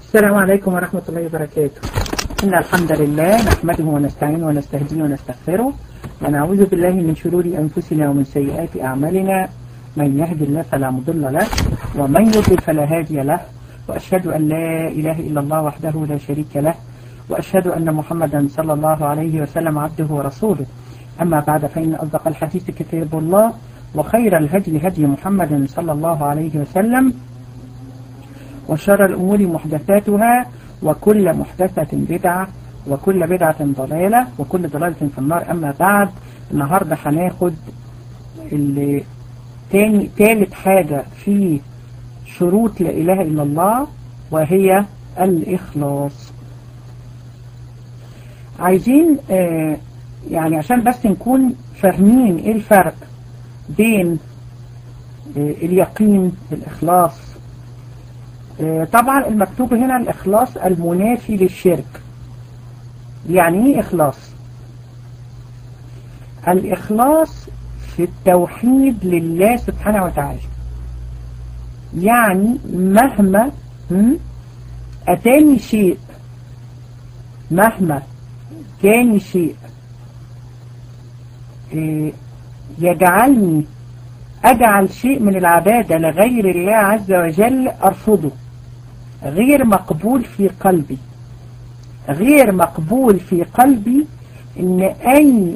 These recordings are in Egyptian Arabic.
السلام عليكم ورحمة الله وبركاته إن الحمد لله نحمده ونستعينه ونستهديه ونستغفره ونعوذ بالله من شرور أنفسنا ومن سيئات أعمالنا من يهد الله فلا مضل له ومن يضلل فلا هادي له وأشهد أن لا إله إلا الله وحده لا شريك له وأشهد أن محمدا صلى الله عليه وسلم عبده ورسوله أما بعد فإن أصدق الحديث كتاب الله وخير الهدي هدي محمد صلى الله عليه وسلم وشر الأمور محدثاتها وكل محدثة بدعة وكل بدعة ضلالة وكل ضلالة في النار أما بعد النهاردة هناخد اللي تاني تالت حاجة في شروط لا إله إلا الله وهي الإخلاص عايزين آه يعني عشان بس نكون فاهمين ايه الفرق بين آه اليقين الإخلاص آه طبعا المكتوب هنا الإخلاص المنافي للشرك يعني ايه إخلاص الإخلاص في التوحيد لله سبحانه وتعالى يعني مهما أتاني شيء مهما كان شيء يجعلني أجعل شيء من العبادة لغير الله عز وجل أرفضه غير مقبول في قلبي غير مقبول في قلبي ان اي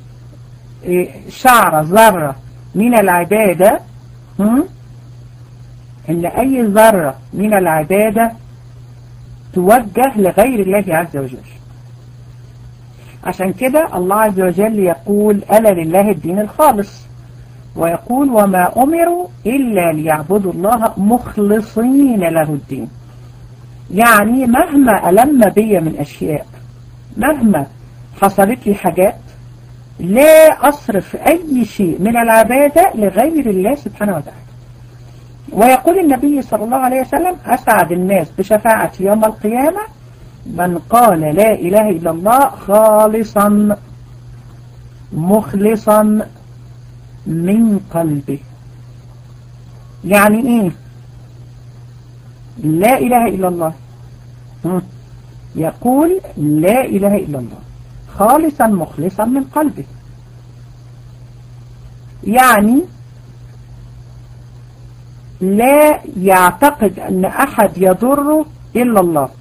شعرة ذرة من العبادة ان اي ذرة من العبادة توجه لغير الله عز وجل عشان كده الله عز وجل يقول ألا لله الدين الخالص ويقول وما أمروا إلا ليعبدوا الله مخلصين له الدين يعني مهما ألم بي من أشياء مهما حصلت لي حاجات لا أصرف أي شيء من العبادة لغير الله سبحانه وتعالى ويقول النبي صلى الله عليه وسلم أسعد الناس بشفاعة يوم القيامة من قال لا إله إلا الله خالصا مخلصا من قلبه يعني إيه لا إله إلا الله يقول لا إله إلا الله خالصا مخلصا من قلبه يعني لا يعتقد أن أحد يضره إلا الله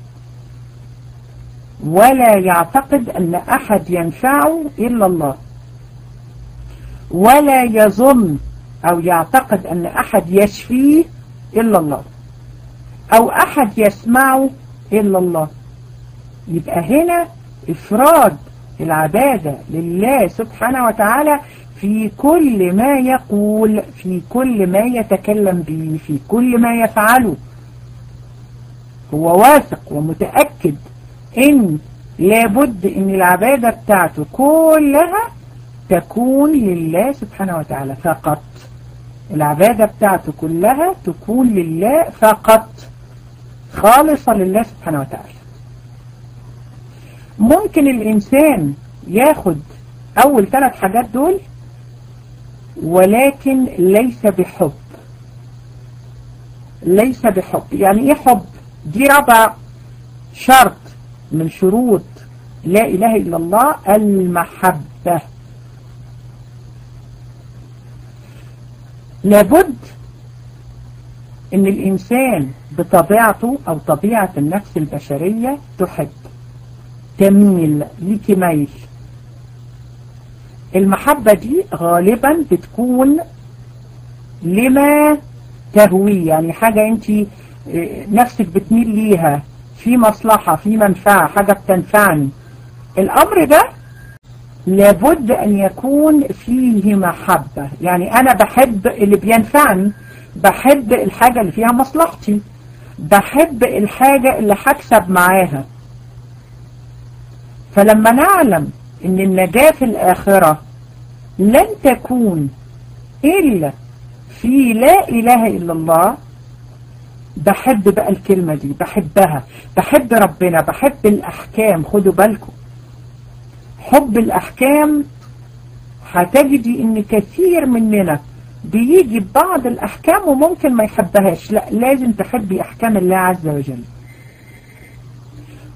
ولا يعتقد أن أحد ينفعه إلا الله ولا يظن أو يعتقد أن أحد يشفيه إلا الله أو أحد يسمعه إلا الله يبقى هنا إفراد العبادة لله سبحانه وتعالى في كل ما يقول في كل ما يتكلم به في كل ما يفعله هو واثق ومتأكد إن لابد إن العبادة بتاعته كلها تكون لله سبحانه وتعالى فقط العبادة بتاعته كلها تكون لله فقط خالصة لله سبحانه وتعالى ممكن الإنسان ياخد أول ثلاث حاجات دول ولكن ليس بحب ليس بحب يعني ايه حب دي رابع شرط من شروط لا إله إلا الله المحبة لابد ان الانسان بطبيعته او طبيعة النفس البشرية تحب تميل ليك ميل المحبة دي غالبا بتكون لما تهوي يعني حاجة انت نفسك بتميل ليها في مصلحة في منفعة حاجة بتنفعني الامر ده لابد ان يكون فيه محبة يعني انا بحب اللي بينفعني بحب الحاجة اللي فيها مصلحتي بحب الحاجة اللي هكسب معاها فلما نعلم ان النجاة في الآخرة لن تكون إلا في لا إله إلا الله بحب بقى الكلمة دي بحبها بحب ربنا بحب الأحكام خدوا بالكم حب الأحكام هتجدي ان كثير مننا بيجي بعض الأحكام وممكن ما يحبهاش لا لازم تحبي أحكام الله عز وجل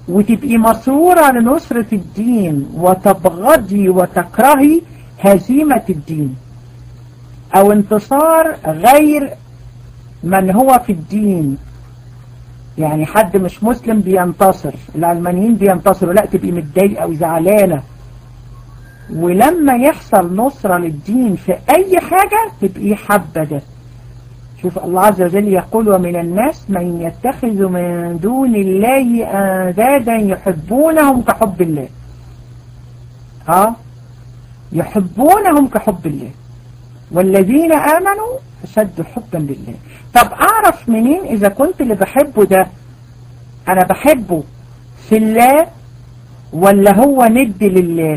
وتبقي مصورة لنصرة الدين وتبغضي وتكرهي هزيمة الدين او انتصار غير من هو في الدين يعني حد مش مسلم بينتصر العلمانيين بينتصروا لا تبقي متضايقة وزعلانة ولما يحصل نصرة للدين في اي حاجة تبقي حابة ده شوف الله عز وجل يقول ومن الناس من يتخذ من دون الله اندادا يحبونهم كحب الله ها يحبونهم كحب الله والذين آمنوا أشد حبا لله طب أعرف منين إذا كنت اللي بحبه ده أنا بحبه في الله ولا هو ند لله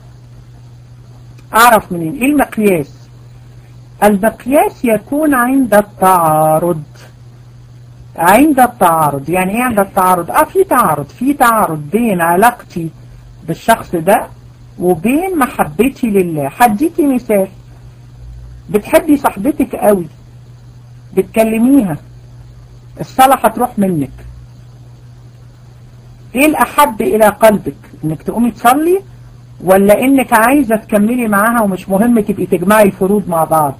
أعرف منين إيه المقياس المقياس يكون عند التعارض عند التعارض يعني ايه عند التعارض اه في تعارض في تعارض بين علاقتي بالشخص ده وبين محبتي لله هديكي مثال بتحبي صاحبتك قوي بتكلميها الصلاة هتروح منك ايه الاحب الى قلبك انك تقومي تصلي ولا انك عايزة تكملي معاها ومش مهم تبقي تجمعي الفروض مع بعض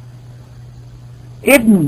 ابني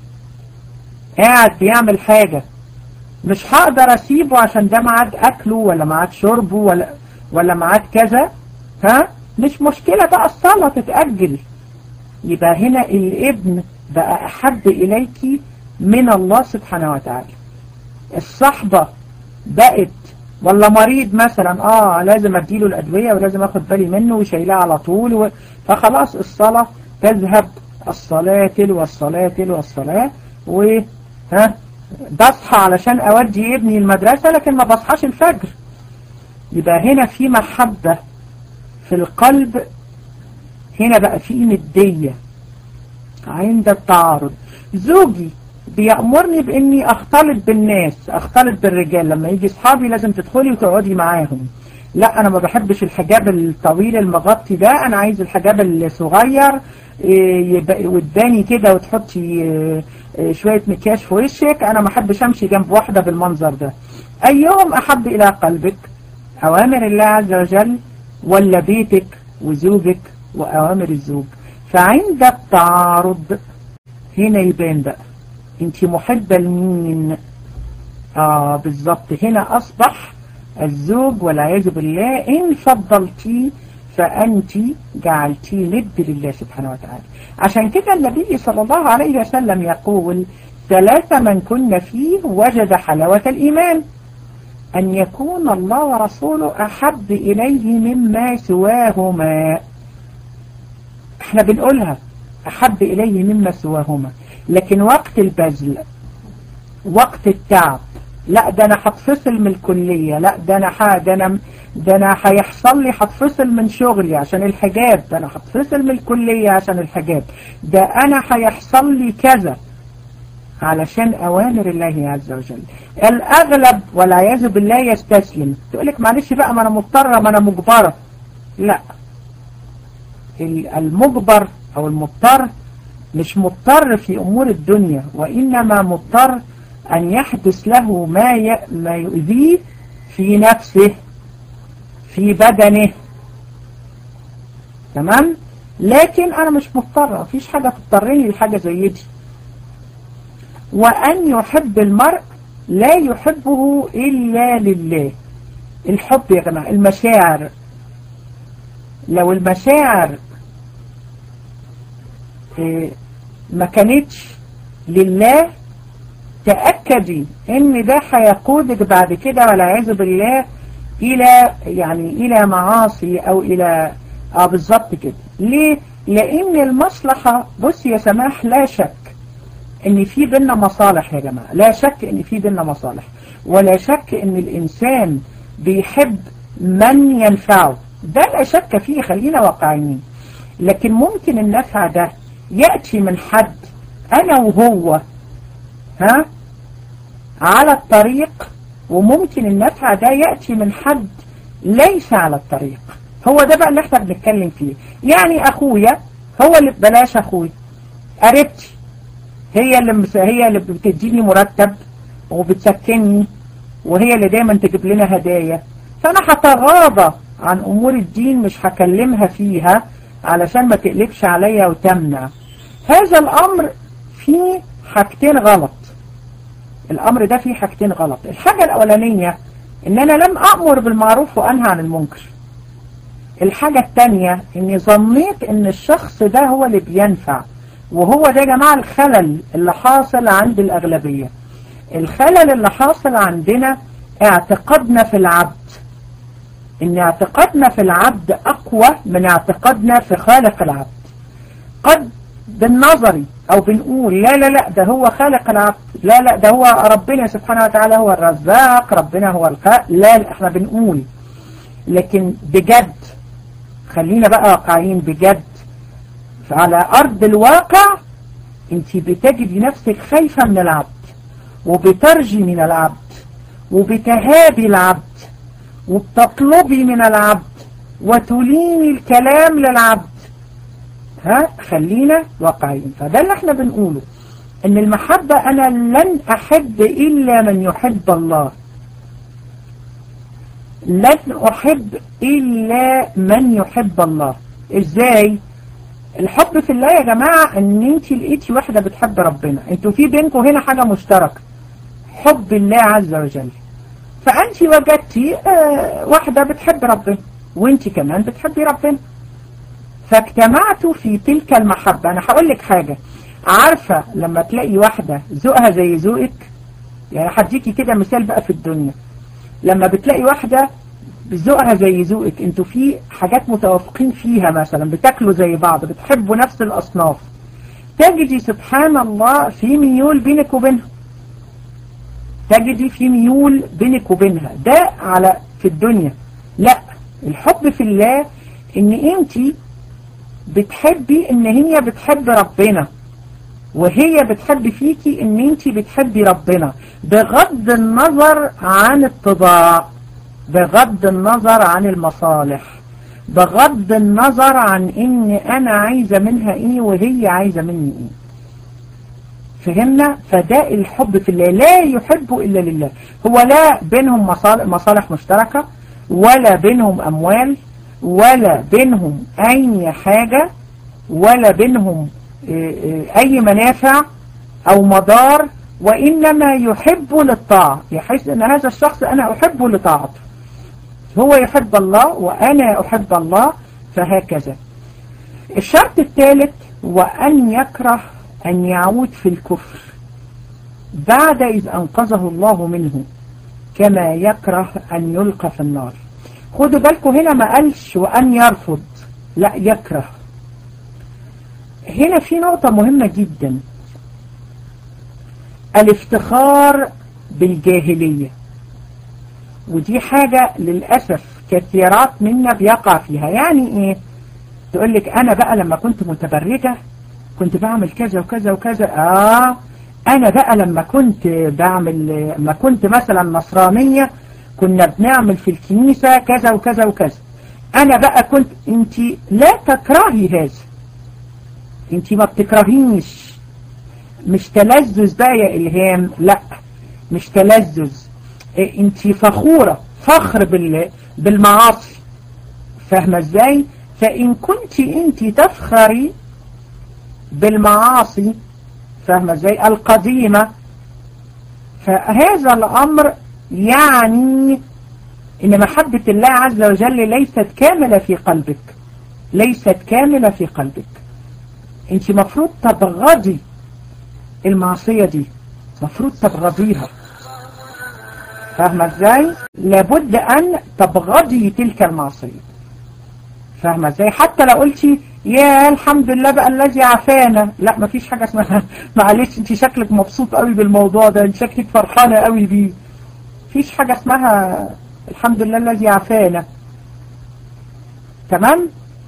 قاعد بيعمل حاجة مش هقدر اسيبه عشان ده معاد اكله ولا معاد شربه ولا ولا معاد كذا ها مش مشكلة بقى الصلاة تتأجل يبقى هنا الابن بقى أحب إليك من الله سبحانه وتعالى الصحبة بقت ولا مريض مثلا اه لازم اديله الادوية ولازم اخد بالي منه وشايلاه على طول و... فخلاص الصلاة تذهب الصلاة تلو الصلاة تلو الصلاة و ها بصحى علشان اودي ابني المدرسة لكن ما بصحاش الفجر يبقى هنا في محبة في القلب هنا بقى في ندية عند التعارض زوجي بيأمرني بإني أختلط بالناس أختلط بالرجال لما يجي صحابي لازم تدخلي وتقعدي معاهم لا أنا ما بحبش الحجاب الطويل المغطي ده أنا عايز الحجاب الصغير وتباني كده وتحطي شوية مكياج في وشك أنا ما أحبش أمشي جنب واحدة بالمنظر ده أيهم أحب إلى قلبك أوامر الله عز وجل ولا بيتك وزوجك وأوامر الزوج فعند التعارض هنا يبان بقى انت محبة لمين اه بالظبط هنا اصبح الزوج والعياذ بالله ان فضلتيه فأنت جعلتيه ند لله سبحانه وتعالى عشان كده النبي صلى الله عليه وسلم يقول ثلاثة من كن فيه وجد حلاوة الإيمان أن يكون الله ورسوله أحب إليه مما سواهما احنا بنقولها أحب إليه مما سواهما لكن وقت البذل وقت التعب لا ده انا هتفصل من الكلية لا ده انا ح... ده انا ده انا هيحصل لي هتفصل من شغلي عشان الحجاب ده انا هتفصل من الكلية عشان الحجاب ده انا هيحصل لي كذا علشان اوامر الله عز وجل الاغلب والعياذ بالله يستسلم تقول لك معلش بقى ما انا مضطرة ما انا مجبرة لا المجبر او المضطر مش مضطر في امور الدنيا وانما مضطر أن يحدث له ما ي... ما يؤذيه في نفسه في بدنه تمام لكن أنا مش مضطر مفيش حاجة تضطرني لحاجة زي دي وأن يحب المرء لا يحبه إلا لله الحب يا جماعة المشاعر لو المشاعر ما كانتش لله تأكدي ان ده هيقودك بعد كده والعياذ بالله الى يعني الى معاصي او الى اه بالظبط كده ليه لان المصلحة بص يا سماح لا شك ان في بينا مصالح يا جماعة لا شك ان في بينا مصالح ولا شك ان الانسان بيحب من ينفعه ده لا شك فيه خلينا واقعيين لكن ممكن النفع ده يأتي من حد انا وهو ها على الطريق وممكن النفع ده يأتي من حد ليس على الطريق هو ده بقى اللي احنا بنتكلم فيه يعني اخويا هو اللي بلاش اخويا قريبتي هي اللي مس... هي اللي بتديني مرتب وبتسكنني وهي اللي دايما تجيب لنا هدايا فأنا هتغاضى عن أمور الدين مش هكلمها فيها علشان ما تقلبش عليا وتمنع هذا الأمر فيه حاجتين غلط الأمر ده فيه حاجتين غلط الحاجة الأولانية إن أنا لم أأمر بالمعروف وأنهى عن المنكر الحاجة التانية إني ظنيت إن الشخص ده هو اللي بينفع وهو ده يا جماعة الخلل اللي حاصل عند الأغلبية الخلل اللي حاصل عندنا اعتقادنا في العبد ان اعتقادنا في العبد اقوى من اعتقادنا في خالق العبد قد بالنظري او بنقول لا لا لا ده هو خالق العبد لا لا ده هو ربنا سبحانه وتعالى هو الرزاق ربنا هو الخالق لا, لا احنا بنقول لكن بجد خلينا بقى واقعيين بجد على ارض الواقع انت بتجدي نفسك خايفة من العبد وبترجي من العبد وبتهابي العبد وبتطلبي من العبد وتليني الكلام للعبد ها خلينا واقعيين فده اللي احنا بنقوله ان المحبة انا لن احب الا من يحب الله لن احب الا من يحب الله ازاي الحب في الله يا جماعة ان انت لقيتي واحدة بتحب ربنا انتوا في بينكم هنا حاجة مشتركة حب الله عز وجل فأنت وجدتي آه واحدة بتحب ربنا وانت كمان بتحبي ربنا فاجتمعتوا في تلك المحبة أنا هقول لك حاجة عارفة لما تلاقي واحدة ذوقها زي ذوقك يعني هديكي كده مثال بقى في الدنيا لما بتلاقي واحدة ذوقها زي ذوقك انتوا في حاجات متوافقين فيها مثلا بتاكلوا زي بعض بتحبوا نفس الأصناف تجدي سبحان الله في ميول بينك وبينها تجدي في ميول بينك وبينها ده على في الدنيا لا الحب في الله ان انت بتحبي ان هي بتحب ربنا وهي بتحب فيكي ان انت بتحبي ربنا بغض النظر عن الطباع بغض النظر عن المصالح بغض النظر عن ان انا عايزة منها ايه وهي عايزة مني ايه فهمنا فده الحب في الله لا يحب إلا لله هو لا بينهم مصالح, مصالح مشتركة ولا بينهم أموال ولا بينهم أي حاجة ولا بينهم أي منافع أو مدار وإنما يحب للطاعة يحس أن هذا الشخص أنا أحبه لطاعته هو يحب الله وأنا أحب الله فهكذا الشرط الثالث وأن يكره أن يعود في الكفر بعد إذ أنقذه الله منه كما يكره أن يلقى في النار خدوا بالكم هنا ما قالش وأن يرفض لا يكره هنا في نقطة مهمة جدا الافتخار بالجاهلية ودي حاجة للأسف كثيرات منا بيقع فيها يعني ايه تقول لك انا بقى لما كنت متبرجة كنت بعمل كذا وكذا وكذا اه انا بقى لما كنت بعمل لما كنت مثلا نصرانية كنا بنعمل في الكنيسة كذا وكذا وكذا انا بقى كنت انت لا تكرهي هذا انت ما بتكرهينش مش تلذذ بقى يا الهام لا مش تلذذ إيه انت فخورة فخر بال بالمعاصي فاهمة ازاي فان كنت انت تفخري بالمعاصي فاهمة ازاي القديمة فهذا الامر يعني ان محبة الله عز وجل ليست كاملة في قلبك ليست كاملة في قلبك انت مفروض تبغضي المعصية دي مفروض تبغضيها فاهمة ازاي لابد ان تبغضي تلك المعصية فاهمة ازاي حتى لو قلتي يا الحمد لله بقى الذي عافانا لا مفيش حاجة اسمها معلش انت شكلك مبسوط قوي بالموضوع ده انت شكلك فرحانة قوي بيه مفيش حاجة اسمها الحمد لله الذي عافانا تمام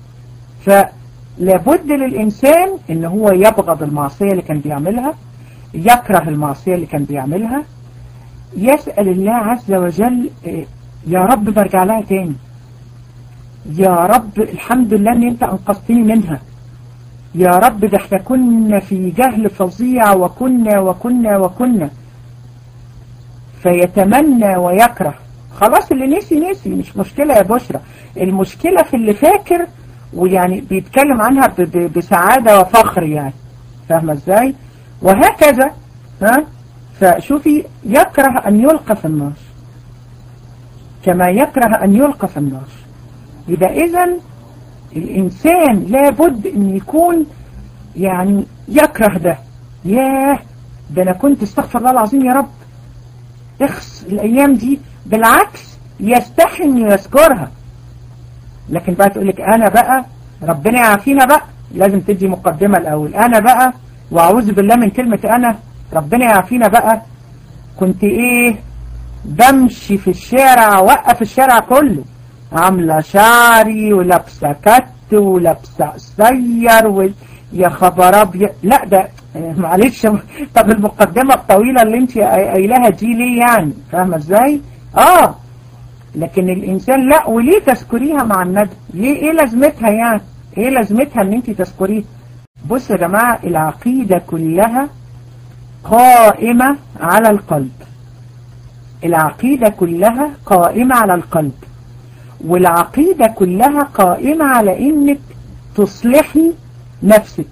فلابد للإنسان ان هو يبغض المعصية اللي كان بيعملها يكره المعصية اللي كان بيعملها يسأل الله عز وجل يا رب برجع لها تاني يا رب الحمد لله ان انت انقذتني منها يا رب ده احنا كنا في جهل فظيع وكنا وكنا وكنا فيتمنى ويكره خلاص اللي نسي نسي مش مشكلة يا بشرى المشكلة في اللي فاكر ويعني بيتكلم عنها ب ب بسعادة وفخر يعني فاهمة ازاي وهكذا ها فشوفي يكره أن يلقى في النار كما يكره أن يلقى في النار يبقى إذا الإنسان لابد أن يكون يعني يكره ده ياه ده أنا كنت استغفر الله العظيم يا رب اخس الأيام دي بالعكس يستحي أن يذكرها لكن بقى تقول لك أنا بقى ربنا يعافينا بقى لازم تدي مقدمة الأول أنا بقى وأعوذ بالله من كلمة أنا ربنا يعافينا بقى كنت إيه بمشي في الشارع وقف الشارع كله عاملة شعري ولابسة كت ولابسة قصير و... يا خبر ابيض لا ده معلش طب المقدمة الطويلة اللي انت قايلها دي ليه يعني فاهمة ازاي اه لكن الانسان لا وليه تذكريها مع الندم ليه ايه لازمتها يعني ايه لازمتها ان انت تذكريها بص يا جماعة العقيدة كلها قائمة على القلب العقيدة كلها قائمة على القلب والعقيدة كلها قائمة على انك تصلحي نفسك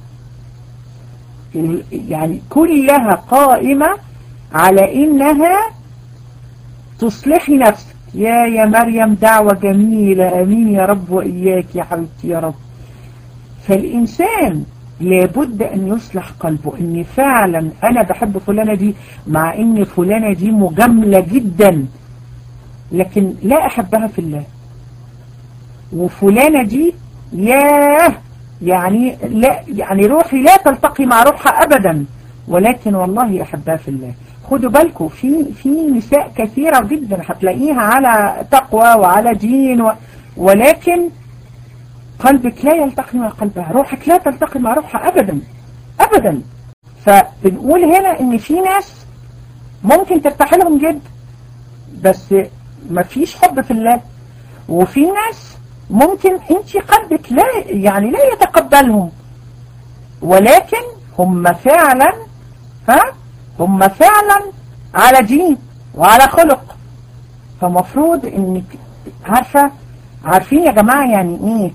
يعني كلها قائمة على انها تصلحي نفسك يا يا مريم دعوة جميلة امين يا رب واياك يا حبيبتي يا رب فالانسان لابد ان يصلح قلبه ان فعلا انا بحب فلانة دي مع ان فلانة دي مجاملة جدا لكن لا احبها في الله وفلانة دي ياه يعني لا يعني روحي لا تلتقي مع روحها ابدا ولكن والله احبها في الله خدوا بالكم في في نساء كثيرة جدا هتلاقيها على تقوى وعلى دين و ولكن قلبك لا يلتقي مع قلبها روحك لا تلتقي مع روحها ابدا ابدا فبنقول هنا ان في ناس ممكن ترتاح لهم جدا بس ما فيش حب في الله وفي ناس ممكن انت قلبك لا يعني لا يتقبلهم ولكن هم فعلا ها هم فعلا على دين وعلى خلق فمفروض انك عارفة عارفين يا جماعة يعني ايه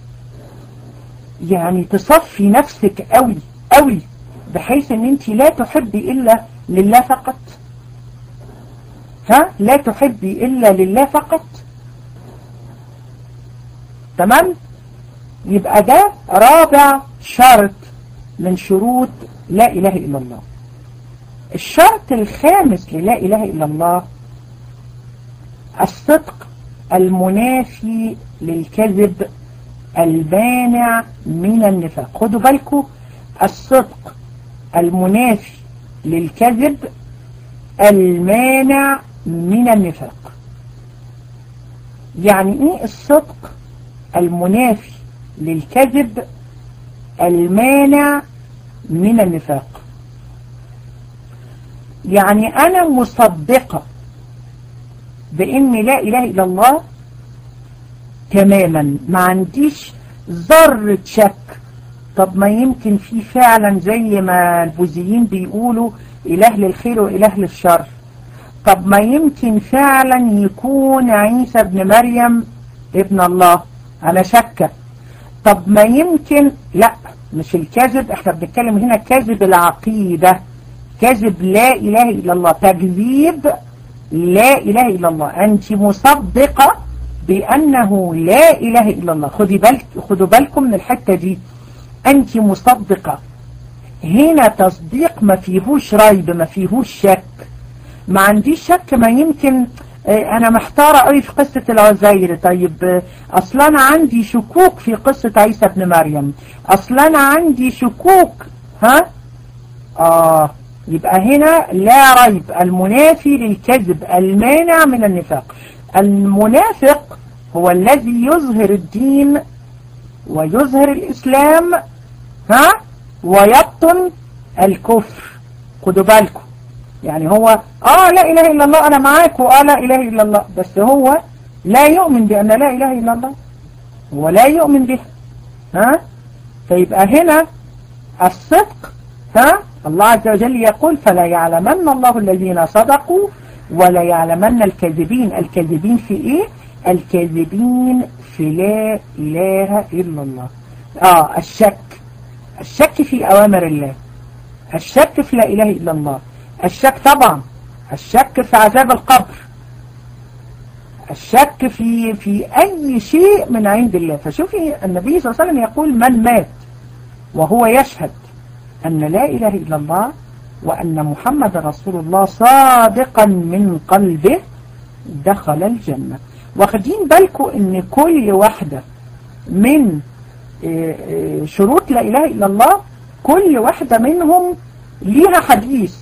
يعني تصفي نفسك قوي قوي بحيث ان انت لا تحبي الا لله فقط ها لا تحبي الا لله فقط تمام يبقى ده رابع شرط من شروط لا اله الا الله الشرط الخامس للا اله الا الله الصدق المنافي للكذب المانع من النفاق خدوا بالكم الصدق المنافي للكذب المانع من النفاق يعني ايه الصدق المنافي للكذب المانع من النفاق يعني انا مصدقة بان لا اله الا الله تماما ما عنديش ذرة شك طب ما يمكن في فعلا زي ما البوذيين بيقولوا إله للخير وإله للشر طب ما يمكن فعلا يكون عيسى ابن مريم ابن الله أنا شكة طب ما يمكن لا مش الكذب احنا بنتكلم هنا كذب العقيدة كذب لا إله إلا الله تكذيب لا إله إلا الله أنت مصدقة بأنه لا إله إلا الله خدي بالك خدوا بالكم من الحتة دي أنت مصدقة هنا تصديق ما فيهوش ريب ما فيهوش شك ما عنديش شك ما يمكن أنا محتارة قوي في قصة العزير طيب أصلا أنا عندي شكوك في قصة عيسى ابن مريم أصلا أنا عندي شكوك ها آه يبقى هنا لا ريب المنافي للكذب المانع من النفاق المنافق هو الذي يظهر الدين ويظهر الإسلام ها ويبطن الكفر خدوا بالكم يعني هو اه لا إله إلا الله أنا معاك وآه لا إله إلا الله بس هو لا يؤمن بأن لا إله إلا الله ولا يؤمن به ها فيبقى هنا الصدق ها الله عز وجل يقول فلا يعلمن الله الذين صدقوا ولا يعلمن الكاذبين الكاذبين في ايه الكاذبين في لا اله الا الله اه الشك الشك في اوامر الله الشك في لا اله الا الله الشك طبعا الشك في عذاب القبر الشك في في أي شيء من عند الله فشوفي النبي صلى الله عليه وسلم يقول من مات وهو يشهد أن لا إله إلا الله وأن محمد رسول الله صادقا من قلبه دخل الجنة واخدين بالكم ان كل واحدة من شروط لا إله إلا الله كل واحدة منهم ليها حديث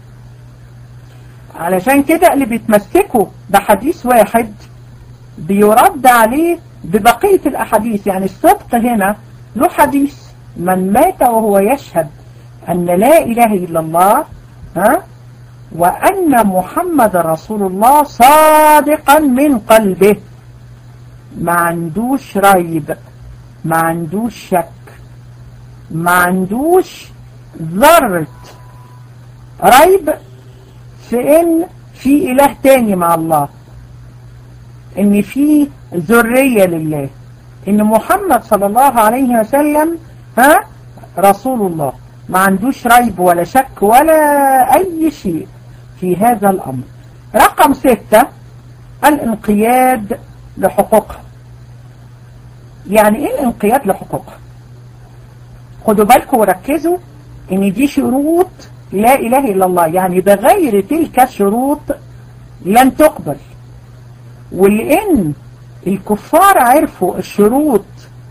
علشان كده اللي بيتمسكوا بحديث واحد بيرد عليه ببقية الأحاديث يعني الصدق هنا له حديث من مات وهو يشهد أن لا إله إلا الله ها وأن محمد رسول الله صادقا من قلبه ما عندوش ريب ما عندوش شك ما عندوش ذرة ريب في ان في اله تاني مع الله ان في ذرية لله ان محمد صلى الله عليه وسلم ها رسول الله ما عندوش ريب ولا شك ولا اي شيء في هذا الامر رقم ستة الانقياد لحقوقها يعني ايه الانقياد لحقوقها خدوا بالكم وركزوا ان دي شروط لا إله إلا الله يعني بغير تلك الشروط لن تقبل ولأن الكفار عرفوا الشروط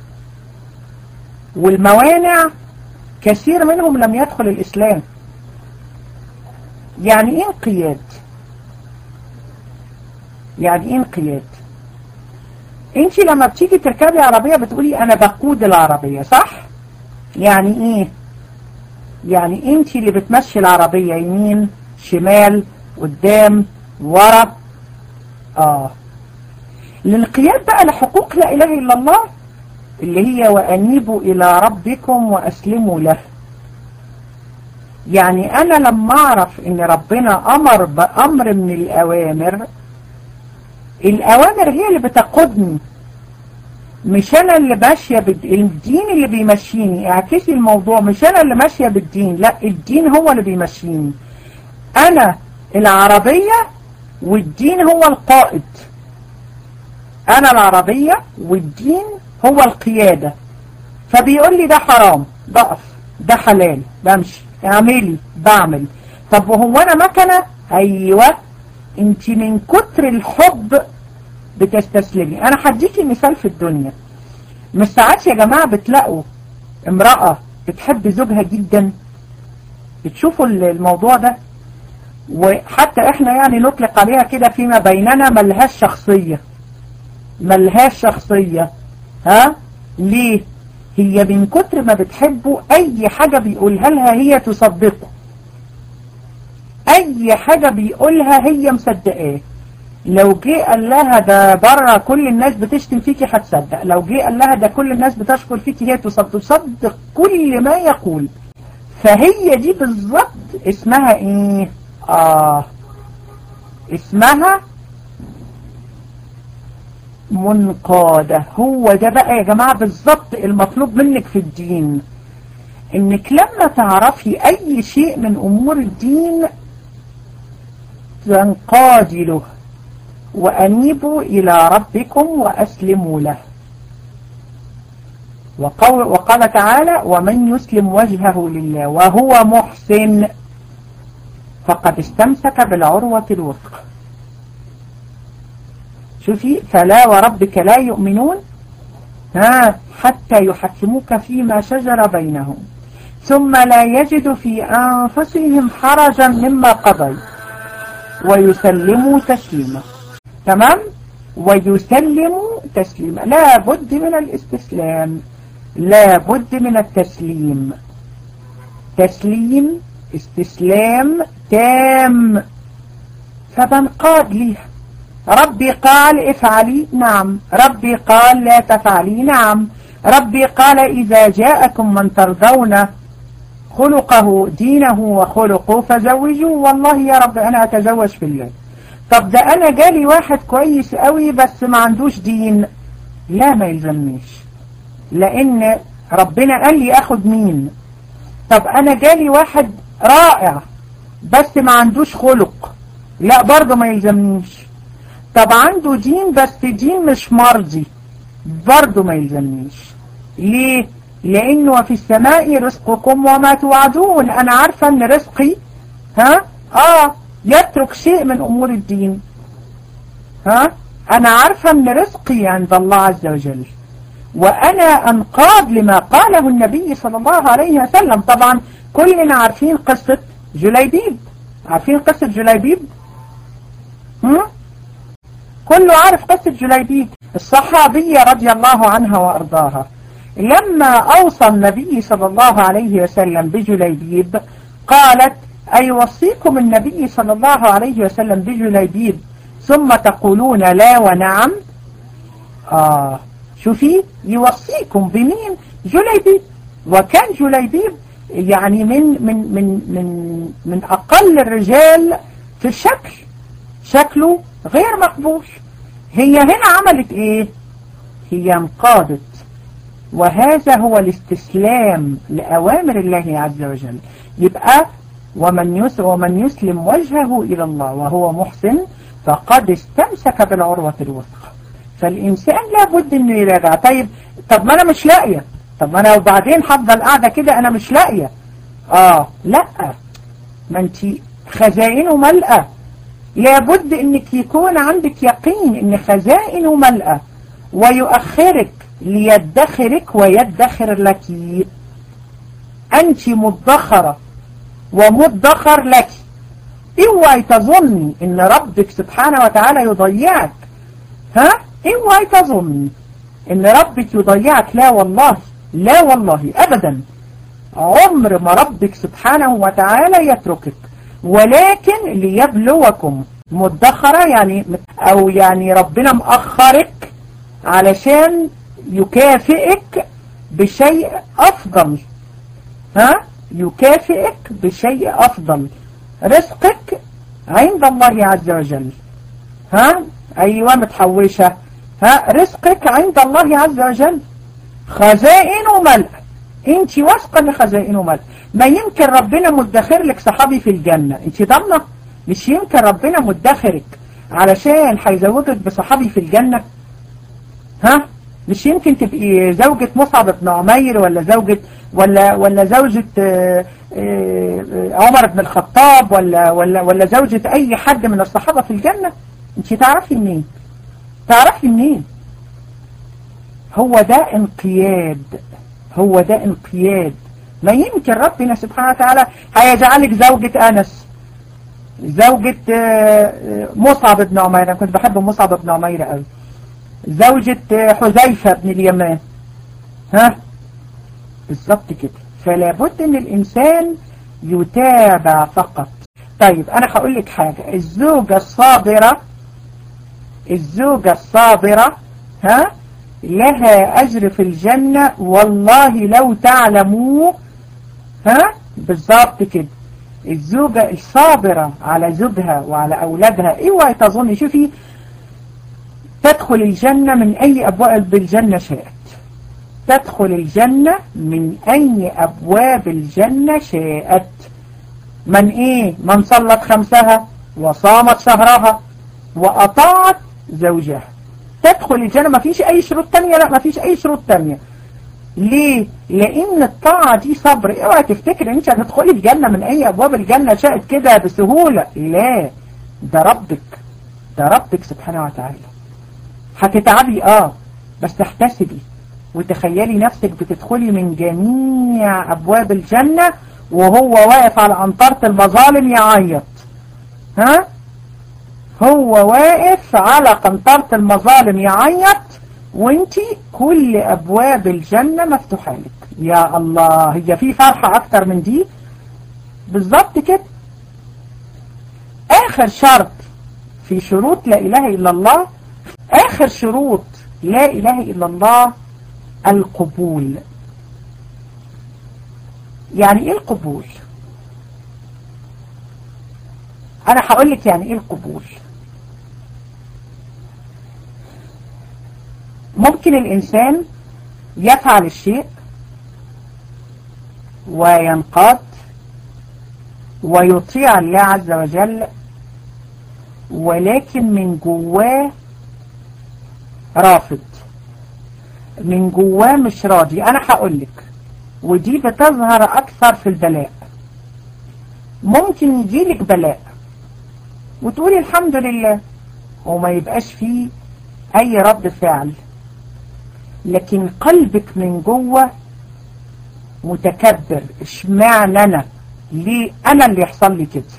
والموانع كثير منهم لم يدخل الإسلام يعني ايه انقياد يعني ايه انقياد انت لما بتيجي تركبي عربية بتقولي انا بقود العربية صح يعني ايه يعني انت اللي بتمشي العربية يمين شمال قدام ورا اه الانقياد بقى لحقوق لا اله الا الله اللي هي وانيبوا الى ربكم واسلموا له يعني انا لما اعرف ان ربنا امر بامر من الاوامر الاوامر هي اللي بتقودني مش انا اللي ماشيه الدين اللي بيمشيني اعكسي الموضوع مش انا اللي ماشيه بالدين لا الدين هو اللي بيمشيني انا العربية والدين هو القائد انا العربية والدين هو القيادة فبيقول لي ده حرام بقف ده حلال بمشي اعملي بعمل طب وهو انا مكنة ايوه انت من كتر الحب بتستسلمي انا هديكي مثال في الدنيا مش ساعات يا جماعة بتلاقوا امرأة بتحب زوجها جدا بتشوفوا الموضوع ده وحتى احنا يعني نطلق عليها كده فيما بيننا ملهاش شخصية ملهاش شخصية ها ليه هي من كتر ما بتحبه اي حاجة بيقولها لها هي تصدقه اي حاجة بيقولها هي مصدقاه لو جه قال لها ده بره كل الناس بتشتم فيكي هتصدق لو جه قال لها ده كل الناس بتشكر فيكي هي تصدق تصدق كل ما يقول فهي دي بالظبط اسمها ايه اه اسمها منقادة هو ده بقى يا جماعة بالظبط المطلوب منك في الدين انك لما تعرفي اي شيء من امور الدين تنقادي له وأنيبوا إلى ربكم وأسلموا له وقال, وقال تعالى ومن يسلم وجهه لله وهو محسن فقد استمسك بالعروة الوثقى شوفي فلا وربك لا يؤمنون ها حتى يحكموك فيما شجر بينهم ثم لا يجد في أنفسهم حرجا مما قضيت ويسلموا تسليما تمام ويسلموا تسليما لا بد من الاستسلام لا بد من التسليم تسليم استسلام تام فبنقاد ليها ربي قال افعلي نعم ربي قال لا تفعلي نعم ربي قال إذا جاءكم من ترضون خلقه دينه وخلقه فزوجوا والله يا رب أنا أتزوج في الله طب ده انا جالي واحد كويس قوي بس ما عندوش دين لا ما يلزمنيش لان ربنا قال لي اخد مين طب انا جالي واحد رائع بس ما عندوش خلق لا برضه ما يلزمنيش طب عنده دين بس دين مش مرضي برضه ما يلزمنيش ليه لانه في السماء رزقكم وما توعدون انا عارفة ان رزقي ها اه يترك شيء من امور الدين ها انا عارفة ان رزقي عند الله عز وجل وانا انقاد لما قاله النبي صلى الله عليه وسلم طبعا كلنا عارفين قصة جليبيب عارفين قصة جليبيب هم؟ كله عارف قصة جليبيب الصحابية رضي الله عنها وارضاها لما اوصى النبي صلى الله عليه وسلم بجليبيب قالت أي وصيكم النبي صلى الله عليه وسلم بجليبيب ثم تقولون لا ونعم آه شوفي يوصيكم بمين جليبيب وكان جليبيب يعني من من من من من أقل الرجال في الشكل شكله غير مقبول هي هنا عملت ايه هي انقادت وهذا هو الاستسلام لأوامر الله عز وجل يبقى ومن يسلم, ومن يسلم وجهه إلى الله وهو محسن فقد استمسك بالعروة الوثقى فالإنسان لابد أنه يراجع طيب طب ما أنا مش لاقية طب ما أنا وبعدين هفضل قاعدة كده أنا مش لاقية آه لا ما أنت خزائنه ملأة لابد أنك يكون عندك يقين أن خزائنه ملأة ويؤخرك ليدخرك ويدخر لك أنت مدخرة ومدخر لك اوعي تظني ان ربك سبحانه وتعالى يضيعك ها اوعي تظني ان ربك يضيعك لا والله لا والله ابدا عمر ما ربك سبحانه وتعالى يتركك ولكن ليبلوكم مدخرة يعني او يعني ربنا مأخرك علشان يكافئك بشيء افضل ها يكافئك بشيء أفضل رزقك عند الله عز وجل ها أيوة متحوشة ها رزقك عند الله عز وجل خزائن ملء انت واثقه ان خزائنه ملء ما يمكن ربنا مدخر لك صحابي في الجنة انت ضامنه مش يمكن ربنا مدخرك علشان هيزوجك بصحابي في الجنة ها مش يمكن تبقي زوجة مصعب بن عمير ولا زوجة ولا ولا زوجة عمر بن الخطاب ولا ولا ولا زوجة اي حد من الصحابة في الجنة انت تعرفي منين تعرفي منين هو ده انقياد هو ده انقياد ما يمكن ربنا سبحانه وتعالى هيجعلك زوجة انس زوجة مصعب بن عمير انا كنت بحب مصعب بن عمير قوي زوجة حذيفة بن اليمان ها بالظبط كده فلا بد ان الانسان يتابع فقط طيب انا هقول لك حاجة الزوجة الصابرة الزوجة الصابرة ها لها اجر في الجنة والله لو تعلموا ها بالظبط كده الزوجة الصابرة على زوجها وعلى اولادها اوعي تظني شوفي تدخل الجنة من أي أبواب الجنة شاءت تدخل الجنة من أي أبواب الجنة شاءت من إيه من صلت خمسها وصامت شهرها وأطاعت زوجها تدخل الجنة ما فيش أي شروط تانية لا ما فيش أي شروط تانية ليه؟ لأن الطاعة دي صبر اوعى تفتكر انت هتدخلي الجنة من أي أبواب الجنة شاءت كده بسهولة لا ده ربك ده ربك سبحانه وتعالى هتتعبي اه بس تحتسبي وتخيلي نفسك بتدخلي من جميع ابواب الجنة وهو واقف على عنطرة المظالم يعيط ها هو واقف على قنطرة المظالم يعيط وانتي كل ابواب الجنة مفتوحة لك يا الله هي في فرحة اكتر من دي بالظبط كده اخر شرط في شروط لا اله الا الله آخر شروط لا إله إلا الله القبول يعني إيه القبول أنا هقول لك يعني إيه القبول ممكن الإنسان يفعل الشيء وينقاد ويطيع الله عز وجل ولكن من جواه رافض من جواه مش راضي انا هقول لك ودي بتظهر اكثر في البلاء ممكن يجيلك بلاء وتقولي الحمد لله وما يبقاش فيه اي رد فعل لكن قلبك من جوه متكبر اشمعنى انا ليه انا اللي يحصل لي كده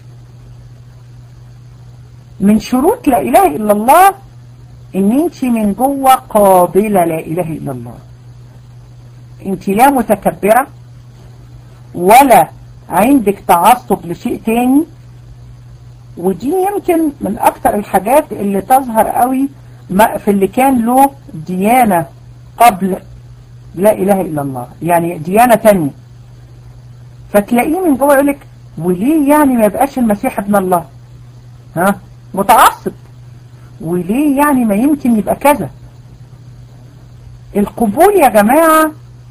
من شروط لا اله الا الله ان انت من جوه قابلة لا اله الا الله انت لا متكبرة ولا عندك تعصب لشيء تاني ودي يمكن من اكتر الحاجات اللي تظهر قوي في اللي كان له ديانة قبل لا اله الا الله يعني ديانة تانية فتلاقيه من جوه يقولك وليه يعني ما يبقاش المسيح ابن الله ها متعصب وليه يعني ما يمكن يبقى كذا القبول يا جماعة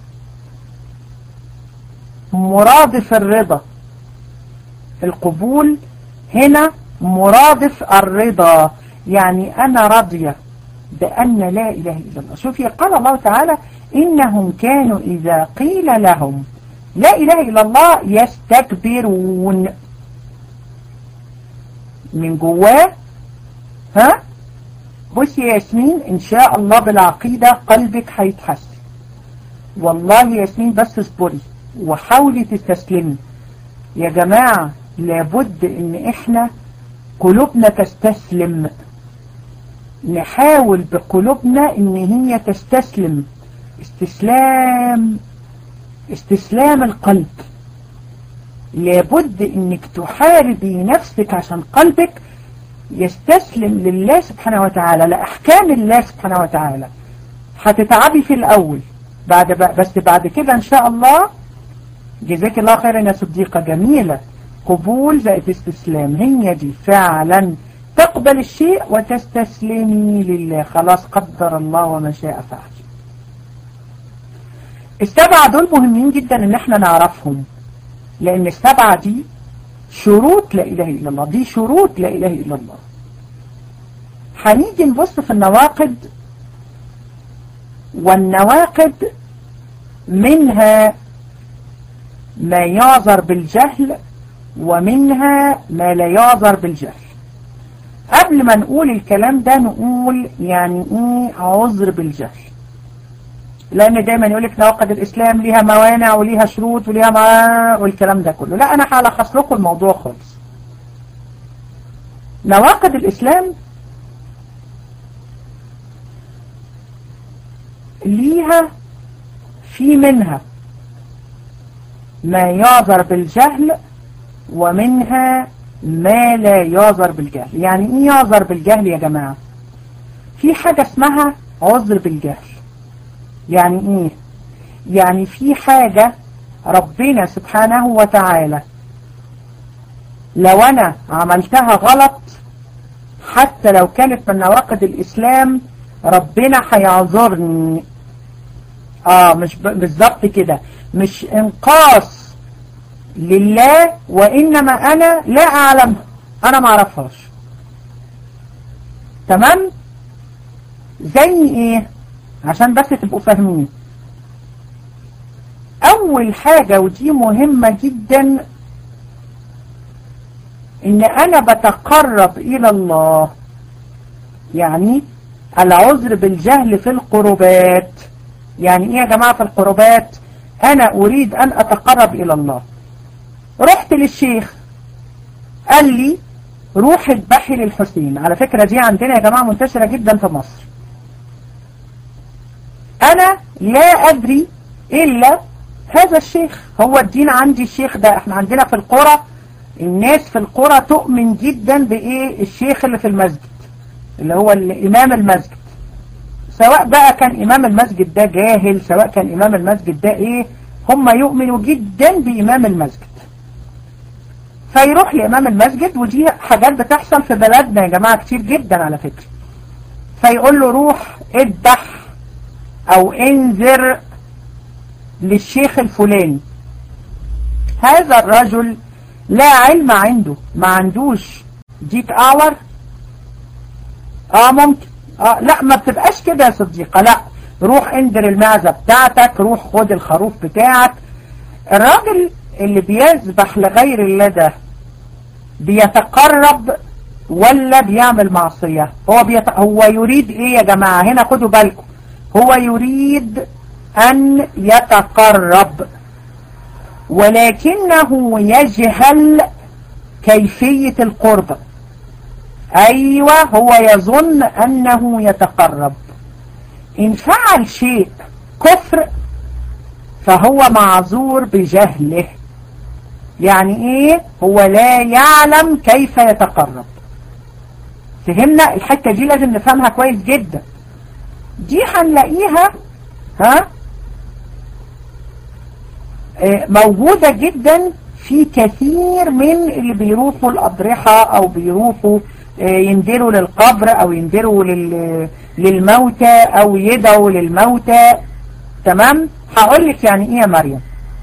مرادف الرضا القبول هنا مرادف الرضا يعني أنا راضية بأن لا إله إلا الله شوفي قال الله تعالى إنهم كانوا إذا قيل لهم لا إله إلا الله يستكبرون من جواه ها بصي يا ياسمين إن شاء الله بالعقيدة قلبك هيتحسن والله يا ياسمين بس اصبري وحاولي تستسلمي يا جماعة لابد ان احنا قلوبنا تستسلم نحاول بقلوبنا ان هي تستسلم استسلام استسلام القلب لابد انك تحاربي نفسك عشان قلبك يستسلم لله سبحانه وتعالى لأحكام الله سبحانه وتعالى هتتعبي في الأول بعد بس بعد كده إن شاء الله جزاك الله خيرا يا صديقة جميلة قبول زائد استسلام هي دي فعلا تقبل الشيء وتستسلمي لله خلاص قدر الله وما شاء فعل السبعة دول مهمين جدا ان احنا نعرفهم لان السبعة دي شروط لا اله الا الله دي شروط لا اله الا الله هنيجي نبص في النواقد والنواقد منها ما يعذر بالجهل ومنها ما لا يعذر بالجهل قبل ما نقول الكلام ده نقول يعني ايه عذر بالجهل لان دايما يقول لك نواقد الاسلام ليها موانع وليها شروط وليها ما والكلام ده كله لا انا هلخص لكم الموضوع خالص نواقد الاسلام ليها في منها ما يعذر بالجهل ومنها ما لا يعذر بالجهل يعني ايه يعذر بالجهل يا جماعة في حاجة اسمها عذر بالجهل يعني ايه يعني في حاجة ربنا سبحانه وتعالى لو انا عملتها غلط حتى لو كانت من نواقض الاسلام ربنا هيعذرني اه مش بالظبط كده مش انقاص لله وانما انا لا اعلمها انا ما اعرفهاش تمام زي ايه عشان بس تبقوا فاهمين اول حاجة ودي مهمة جدا ان انا بتقرب الى الله يعني العذر بالجهل في القربات يعني ايه يا جماعة في القربات انا اريد ان اتقرب الى الله رحت للشيخ قال لي روح اذبحي للحسين على فكرة دي عندنا يا جماعة منتشرة جدا في مصر انا لا ادري الا هذا الشيخ هو الدين عندي الشيخ ده احنا عندنا في القرى الناس في القرى تؤمن جدا بايه الشيخ اللي في المسجد اللي هو الامام المسجد سواء بقى كان امام المسجد ده جاهل سواء كان امام المسجد ده ايه هم يؤمنوا جدا بامام المسجد فيروح لامام المسجد ودي حاجات بتحصل في بلدنا يا جماعة كتير جدا على فكرة فيقول له روح اذبح او انذر للشيخ الفلاني هذا الرجل لا علم عنده ما عندوش ديك اور اه ممكن اه لا ما بتبقاش كده يا صديقة لا روح انذر المعزة بتاعتك روح خد الخروف بتاعك الراجل اللي بيذبح لغير الله ده بيتقرب ولا بيعمل معصية هو, بيت... هو يريد ايه يا جماعة هنا خدوا بالكم هو يريد ان يتقرب ولكنه يجهل كيفية القرب ايوه هو يظن انه يتقرب ان فعل شيء كفر فهو معذور بجهله يعني ايه هو لا يعلم كيف يتقرب فهمنا الحتة دي لازم نفهمها كويس جدا دي هنلاقيها ها موجودة جدا في كثير من اللي بيروحوا الأضرحة أو بيروحوا يندروا للقبر أو يندروا للموتى أو يدعوا للموتى تمام هقول لك يعني إيه يا مريم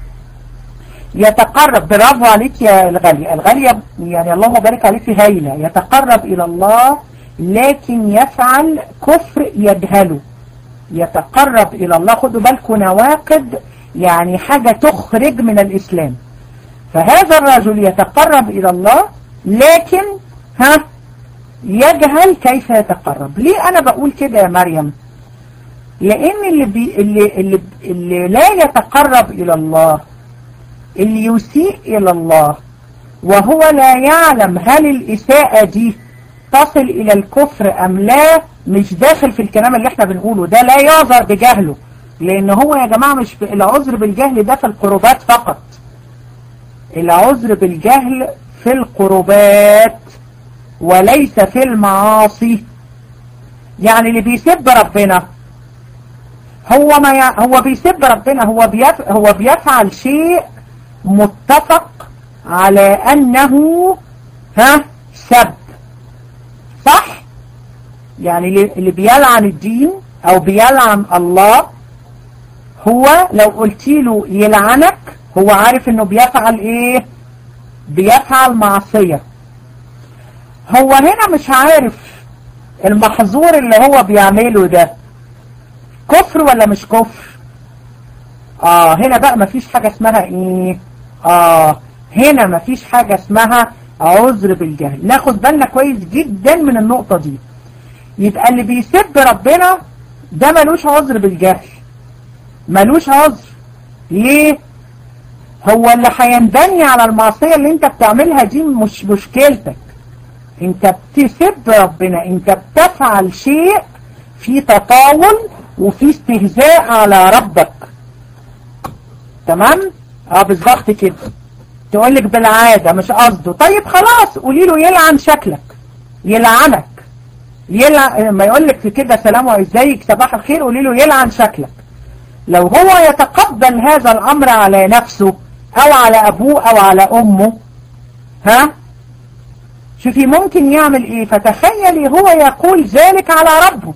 يتقرب برافو عليك يا الغالية الغالية يعني اللهم بارك عليك هايلة يتقرب إلى الله لكن يفعل كفر يجهله يتقرب إلى الله خدوا بالكم نواقد يعني حاجة تخرج من الإسلام فهذا الرجل يتقرب إلى الله لكن ها يجهل كيف يتقرب ليه أنا بقول كده يا مريم لأن اللي, بي اللي, اللي, اللي لا يتقرب إلى الله اللي يسيء إلى الله وهو لا يعلم هل الإساءة دي تصل إلى الكفر أم لا مش داخل في الكلام اللي احنا بنقوله ده لا يعذر بجهله لأن هو يا جماعة مش العذر بالجهل ده في القربات فقط العذر بالجهل في القربات وليس في المعاصي يعني اللي بيسب ربنا هو ما ي... هو بيسب ربنا هو بيف... هو بيفعل شيء متفق على أنه ها سب صح يعني اللي بيلعن الدين أو بيلعن الله هو لو قلت له يلعنك هو عارف انه بيفعل ايه بيفعل معصية هو هنا مش عارف المحظور اللي هو بيعمله ده كفر ولا مش كفر اه هنا بقى مفيش حاجة اسمها ايه اه هنا مفيش حاجة اسمها عذر بالجهل ناخد بالنا كويس جدا من النقطة دي يبقى اللي بيسب ربنا ده ملوش عذر بالجهل ملوش عذر ليه هو اللي هينبني على المعصية اللي انت بتعملها دي مش مشكلتك انت بتسب ربنا انت بتفعل شيء في تطاول وفي استهزاء على ربك تمام اه بالظبط كده تقول لك بالعادة مش قصده طيب خلاص قولي له يلعن شكلك يلعنك يلعن ما يقول لك في كده سلام ازيك صباح الخير قولي له يلعن شكلك لو هو يتقبل هذا الامر على نفسه او على ابوه او على امه ها شوفي ممكن يعمل ايه فتخيلي هو يقول ذلك على ربه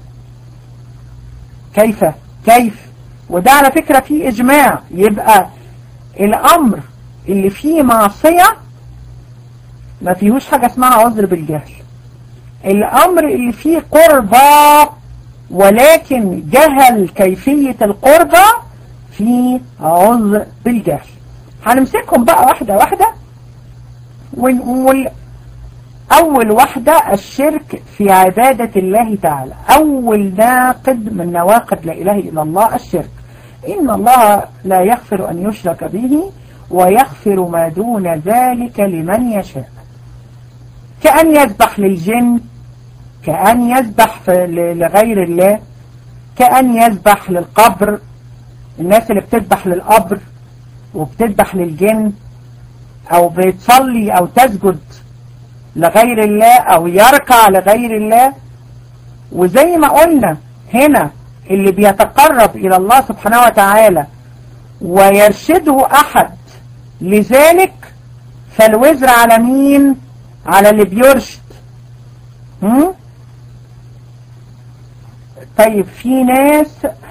كيف كيف وده على فكرة فيه اجماع يبقى الامر اللي فيه معصية ما فيهوش حاجة اسمها عذر بالجهل الامر اللي فيه قربة ولكن جهل كيفية القربة في عذر بالجهل هنمسكهم بقى واحدة واحدة ونقول أول واحدة الشرك في عبادة الله تعالى أول ناقد من نواقد لا إله إلا الله الشرك إن الله لا يغفر أن يشرك به ويغفر ما دون ذلك لمن يشاء كأن يذبح للجن كأن يذبح لغير الله كأن يذبح للقبر الناس اللي بتذبح للقبر وبتذبح للجن او بتصلي او تسجد لغير الله او يركع لغير الله وزي ما قلنا هنا اللي بيتقرب الى الله سبحانه وتعالى ويرشده احد لذلك فالوزر على مين على اللي بيرشد هم؟ طيب في ناس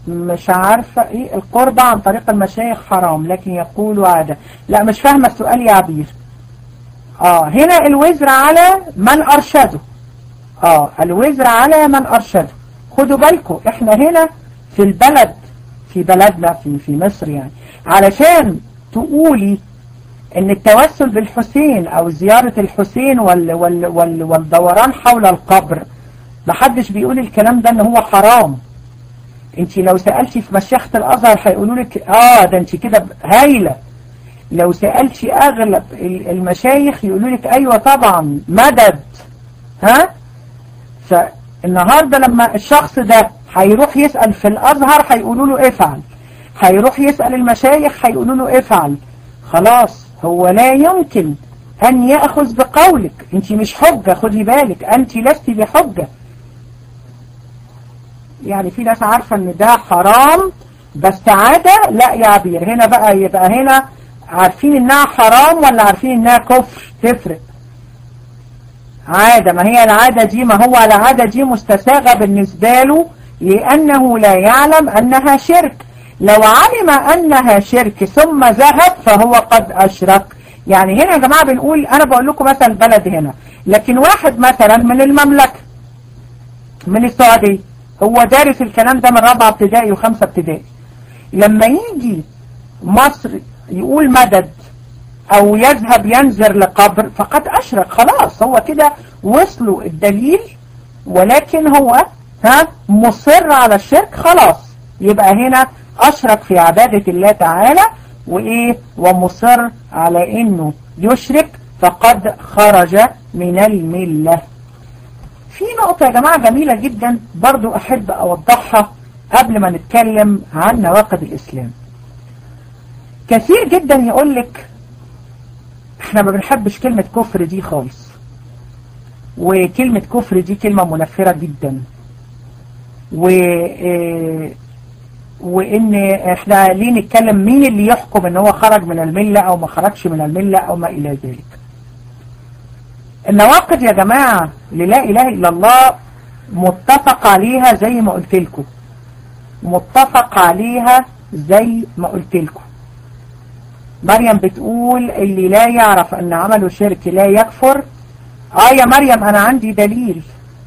مش عارفة ايه القربة عن طريق المشايخ حرام لكن يقول عادة لا مش فاهمة السؤال يا عبير اه هنا الوزر على من ارشده اه الوزر على من ارشده خدوا بالكم احنا هنا في البلد في بلدنا في في مصر يعني علشان تقولي ان التوسل بالحسين او زيارة الحسين وال وال وال والدوران حول القبر محدش بيقول الكلام ده ان هو حرام انت لو سألتي في مشيخة الازهر هيقولوا لك اه ده انت كده هايلة لو سألتي اغلب المشايخ يقولوا لك ايوه طبعا مدد ها فالنهاردة لما الشخص ده هيروح يسأل في الازهر هيقولوا له افعل هيروح يسأل المشايخ هيقولوا له افعل خلاص هو لا يمكن أن يأخذ بقولك أنت مش حجة خدي بالك أنت لست بحجة يعني في ناس عارفة أن ده حرام بس عادة لا يا عبير هنا بقى يبقى هنا عارفين أنها حرام ولا عارفين أنها كفر تفرق عادة ما هي العادة دي ما هو العادة دي مستساغة بالنسبة له لأنه لا يعلم أنها شرك لو علم أنها شرك ثم ذهب فهو قد أشرك يعني هنا يا جماعة بنقول أنا بقول لكم مثلا البلد هنا لكن واحد مثلا من المملكة من السعودية هو دارس الكلام ده من رابعة ابتدائي وخمسة ابتدائي لما يجي مصر يقول مدد أو يذهب ينزر لقبر فقد أشرك خلاص هو كده وصلوا الدليل ولكن هو ها مصر على الشرك خلاص يبقى هنا أشرك في عبادة الله تعالى وإيه ومصر على إنه يشرك فقد خرج من الملة في نقطة يا جماعة جميلة جدا برضو أحب أوضحها قبل ما نتكلم عن نواقض الإسلام كثير جدا يقول لك احنا ما بنحبش كلمة كفر دي خالص وكلمة كفر دي كلمة منفرة جدا و وان احنا ليه نتكلم مين اللي يحكم ان هو خرج من الملة او ما خرجش من الملة او ما الى ذلك النواقض يا جماعة للا اله الا الله متفق عليها زي ما قلت لكم متفق عليها زي ما قلت لكم مريم بتقول اللي لا يعرف ان عمله شرك لا يكفر اه يا مريم انا عندي دليل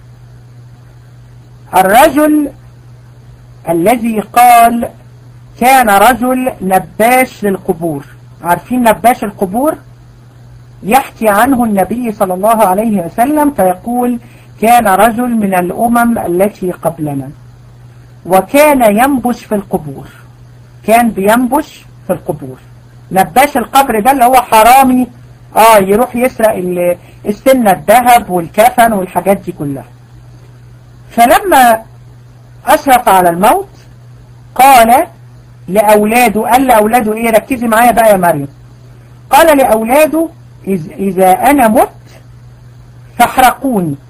الرجل الذي قال كان رجل نباش للقبور عارفين نباش القبور يحكي عنه النبي صلى الله عليه وسلم فيقول كان رجل من الأمم التي قبلنا وكان ينبش في القبور كان بينبش في القبور نباش القبر ده اللي هو حرامي اه يروح يسرق السنة الذهب والكفن والحاجات دي كلها فلما أشرف على الموت قال لأولاده قال لأولاده إيه ركزي معايا بقى يا مريم قال لأولاده إذا أنا مت فاحرقوني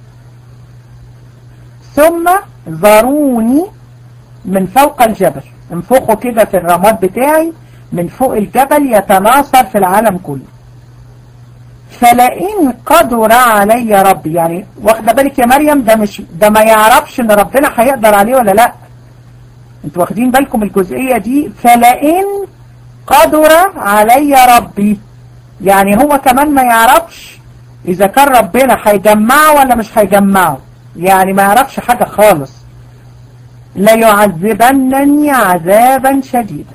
ثم ذروني من فوق الجبل انفخوا كده في الرماد بتاعي من فوق الجبل يتناثر في العالم كله فلئن قدر علي ربي يعني واخده بالك يا مريم ده مش ده ما يعرفش ان ربنا هيقدر عليه ولا لا انتوا واخدين بالكم الجزئية دي فلئن قدر علي ربي يعني هو كمان ما يعرفش اذا كان ربنا هيجمعه ولا مش هيجمعه يعني ما يعرفش حاجة خالص ليعذبنني عذابا شديدا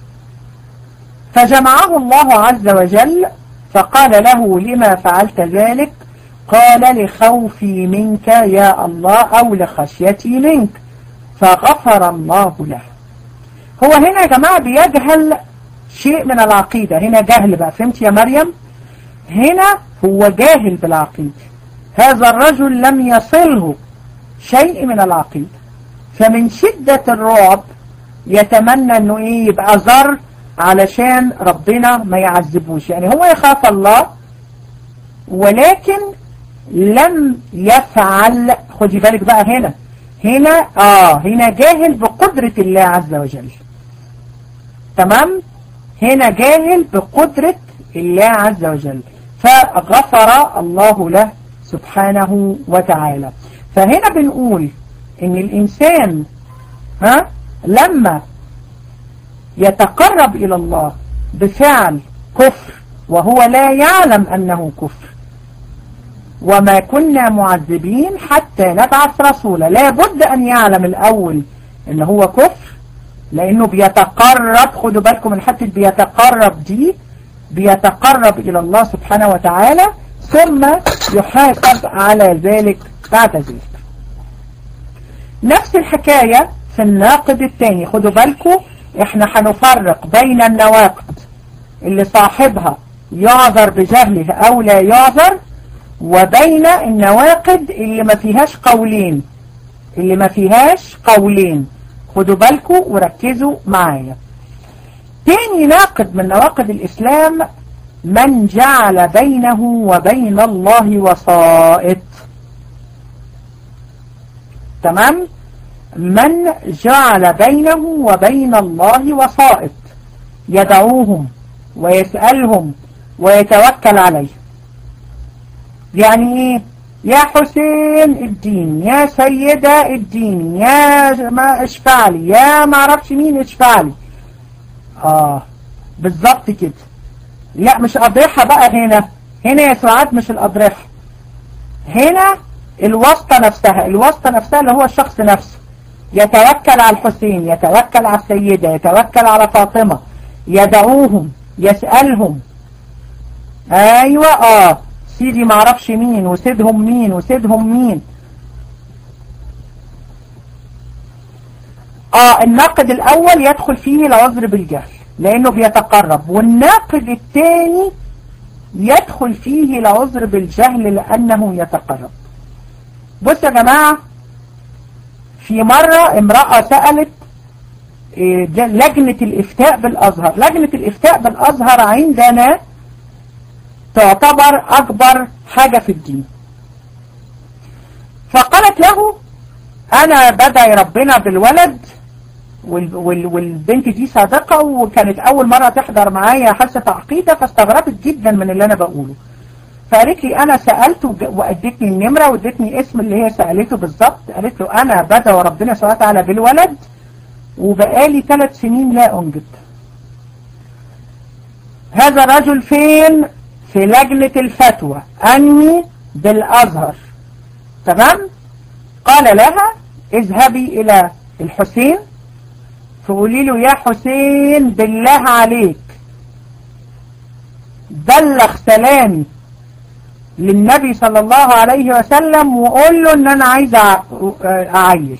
فجمعه الله عز وجل فقال له لما فعلت ذلك قال لخوفي منك يا الله أو لخشيتي منك فغفر الله له هو هنا يا جماعة بيجهل شيء من العقيدة هنا جهل بقى فهمت يا مريم هنا هو جاهل بالعقيدة هذا الرجل لم يصله شيء من العقيدة فمن شدة الرعب يتمنى انه ايه يبقى ذر علشان ربنا ما يعذبوش يعني هو يخاف الله ولكن لم يفعل خدي بالك بقى هنا هنا اه هنا جاهل بقدرة الله عز وجل تمام هنا جاهل بقدرة الله عز وجل فغفر الله له سبحانه وتعالى فهنا بنقول ان الانسان ها لما يتقرب إلى الله بفعل كفر وهو لا يعلم أنه كفر وما كنا معذبين حتى نبعث رسولا لا بد أن يعلم الأول أنه هو كفر لأنه بيتقرب خدوا بالكم من حتى بيتقرب دي بيتقرب إلى الله سبحانه وتعالى ثم يحاسب على ذلك بعد ذلك نفس الحكاية في الناقد الثاني خدوا بالكم احنا هنفرق بين النواقد اللي صاحبها يعذر بجهله او لا يعذر وبين النواقد اللي ما فيهاش قولين اللي ما فيهاش قولين خدوا بالكم وركزوا معايا تاني ناقد من نواقد الإسلام من جعل بينه وبين الله وسائط تمام من جعل بينه وبين الله وسائط يدعوهم ويسألهم ويتوكل عليه يعني ايه يا حسين الدين يا سيدة الدين يا ما اشفع لي يا ما اعرفش مين اشفع لي اه بالظبط كده لا مش اضرحة بقى هنا هنا يا سعاد مش الاضرحة هنا الواسطة نفسها الواسطة نفسها اللي هو الشخص نفسه يتوكل على الحسين يتوكل على السيدة يتوكل على فاطمة يدعوهم يسألهم ايوه اه سيدي معرفش مين وسيدهم مين وسيدهم مين اه الناقد الاول يدخل فيه العذر بالجهل لانه بيتقرب والناقد الثاني يدخل فيه العذر بالجهل لانه يتقرب بص يا جماعة في مرة امرأة سألت لجنة الإفتاء بالأزهر لجنة الإفتاء بالأزهر عندنا تعتبر أكبر حاجة في الدين فقالت له أنا بدعي ربنا بالولد والبنت دي صادقة وكانت أول مرة تحضر معايا حصة عقيدة فاستغربت جدا من اللي أنا بقوله فقالت لي أنا سألت وأدتني النمرة وادتني اسم اللي هي سألته بالظبط قالت له أنا بدعي ربنا سبحانه وتعالى بالولد وبقالي ثلاث سنين لا أنجب هذا الرجل فين في لجنة الفتوى أنهي بالأزهر تمام قال لها اذهبي إلى الحسين تقولي له يا حسين بالله عليك بلغ سلامي للنبي صلى الله عليه وسلم وقول له ان انا عايزه اعيش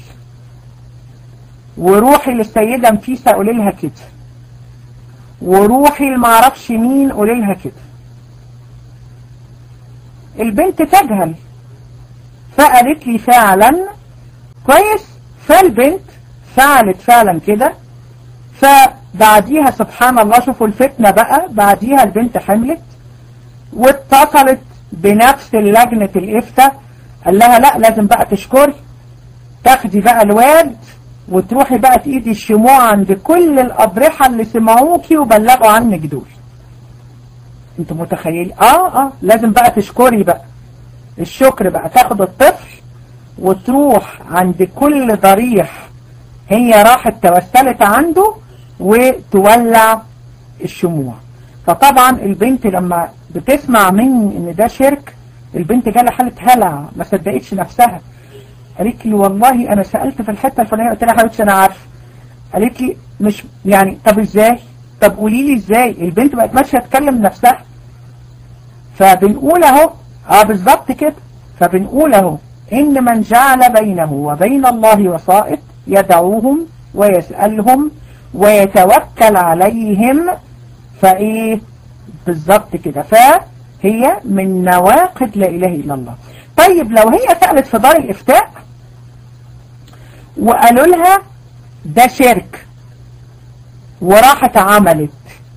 وروحي للسيدة نفيسة قولي لها كده وروحي المعرفش مين قولي لها كده البنت تجهل فقالت لي فعلا كويس فالبنت فعلت فعلا كده فبعديها سبحان الله شوفوا الفتنة بقى بعديها البنت حملت واتصلت بنفس لجنة الإفتاء قال لها لا لازم بقى تشكري تاخدي بقى الواد وتروحي بقى تقيدي الشموع عند كل الأضرحة اللي سمعوكي وبلغوا عنك دول انتوا متخيلين اه اه لازم بقى تشكري بقى الشكر بقى تاخد الطفل وتروح عند كل ضريح هي راحت توسلت عنده وتولع الشموع فطبعا البنت لما بتسمع مني ان ده شرك البنت جالها حالة هلع ما صدقتش نفسها قالت لي والله انا سألت في الحتة الفلانية قلت لها حبيبتي انا عارفه قالت لي مش يعني طب ازاي طب قولي لي ازاي البنت بقت ماشيه تكلم نفسها فبنقول اهو اه بالظبط كده فبنقول اهو ان من جعل بينه وبين الله وسائط يدعوهم ويسألهم ويتوكل عليهم فايه بالظبط كده فهي من نواقد لا اله الا الله طيب لو هي سألت في دار الافتاء وقالوا لها ده شرك وراحت عملت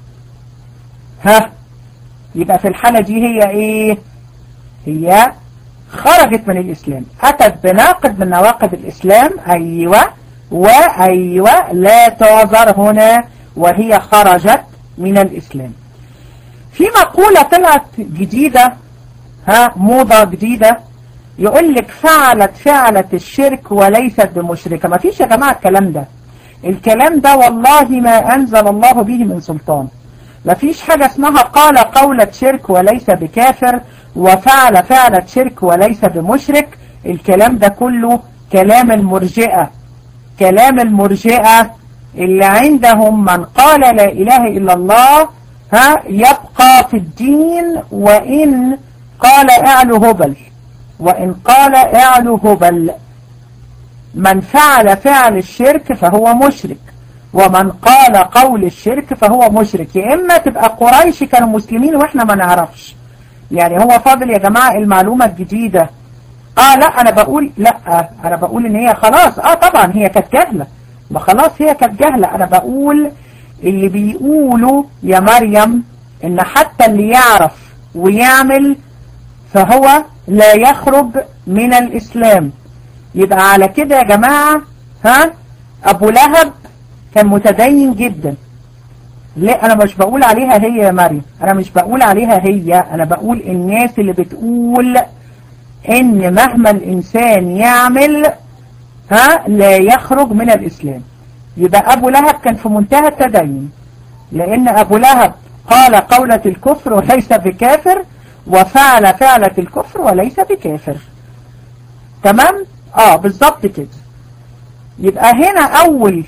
ها يبقى في الحالة دي هي ايه هي خرجت من الاسلام اتت بناقد من نواقد الاسلام ايوه وايوه لا تعذر هنا وهي خرجت من الاسلام في مقولة طلعت جديدة ها موضة جديدة يقول لك فعلت فعلت الشرك وليست بمشركة ما فيش يا جماعة الكلام ده الكلام ده والله ما أنزل الله به من سلطان مفيش حاجة اسمها قال قولة شرك وليس بكافر وفعل فعلة شرك وليس بمشرك الكلام ده كله كلام المرجئة كلام المرجئة اللي عندهم من قال لا إله إلا الله ها يبقى في الدين وإن قال اعلو هبل وإن قال اعلو هبل من فعل فعل الشرك فهو مشرك ومن قال قول الشرك فهو مشرك يا إما تبقى قريش كانوا مسلمين وإحنا ما نعرفش يعني هو فاضل يا جماعة المعلومة الجديدة آه لا أنا بقول لا أنا بقول إن هي خلاص آه طبعا هي كانت جهلة ما خلاص هي كانت جهلة أنا بقول اللي بيقولوا يا مريم إن حتى اللي يعرف ويعمل فهو لا يخرج من الإسلام يبقى على كده يا جماعة ها أبو لهب كان متدين جدا لا أنا مش بقول عليها هي يا مريم أنا مش بقول عليها هي أنا بقول الناس اللي بتقول إن مهما الإنسان يعمل ها لا يخرج من الإسلام يبقى أبو لهب كان في منتهى التدين لأن أبو لهب قال قولة الكفر وليس بكافر وفعل فعلة الكفر وليس بكافر تمام اه بالظبط كده يبقى هنا اول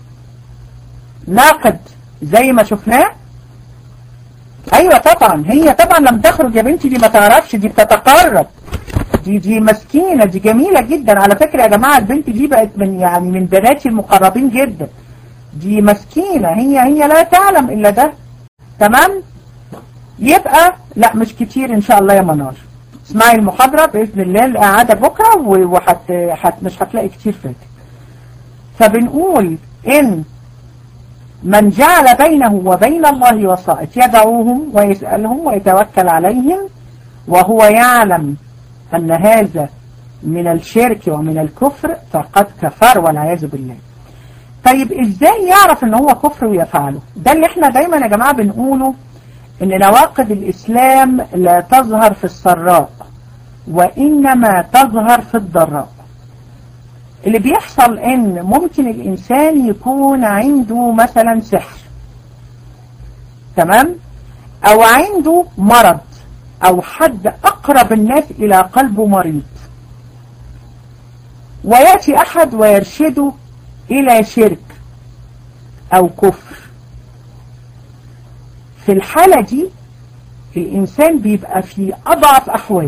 ناقد زي ما شفناه ايوه طبعا هي طبعا لم تخرج يا بنتي دي ما تعرفش دي بتتقرب دي دي مسكينة دي جميلة جدا على فكرة يا جماعة البنت دي بقت من يعني من بناتي المقربين جدا دي مسكينة هي هي لا تعلم الا ده تمام يبقى لا مش كتير ان شاء الله يا منار اسمعي المحاضرة بإذن الله القعدة بكرة وحت حت مش هتلاقي كتير فاتك فبنقول إن من جعل بينه وبين الله وسائط يدعوهم ويسألهم ويتوكل عليهم وهو يعلم أن هذا من الشرك ومن الكفر فقد كفر والعياذ بالله طيب ازاي يعرف ان هو كفر ويفعله ده اللي احنا دايما يا جماعة بنقوله ان نواقض الاسلام لا تظهر في السراء وانما تظهر في الضراء اللي بيحصل ان ممكن الانسان يكون عنده مثلا سحر تمام او عنده مرض او حد اقرب الناس الى قلبه مريض ويأتي احد ويرشده الى شرك او كفر في الحالة دي الإنسان بيبقى في أضعف أحواله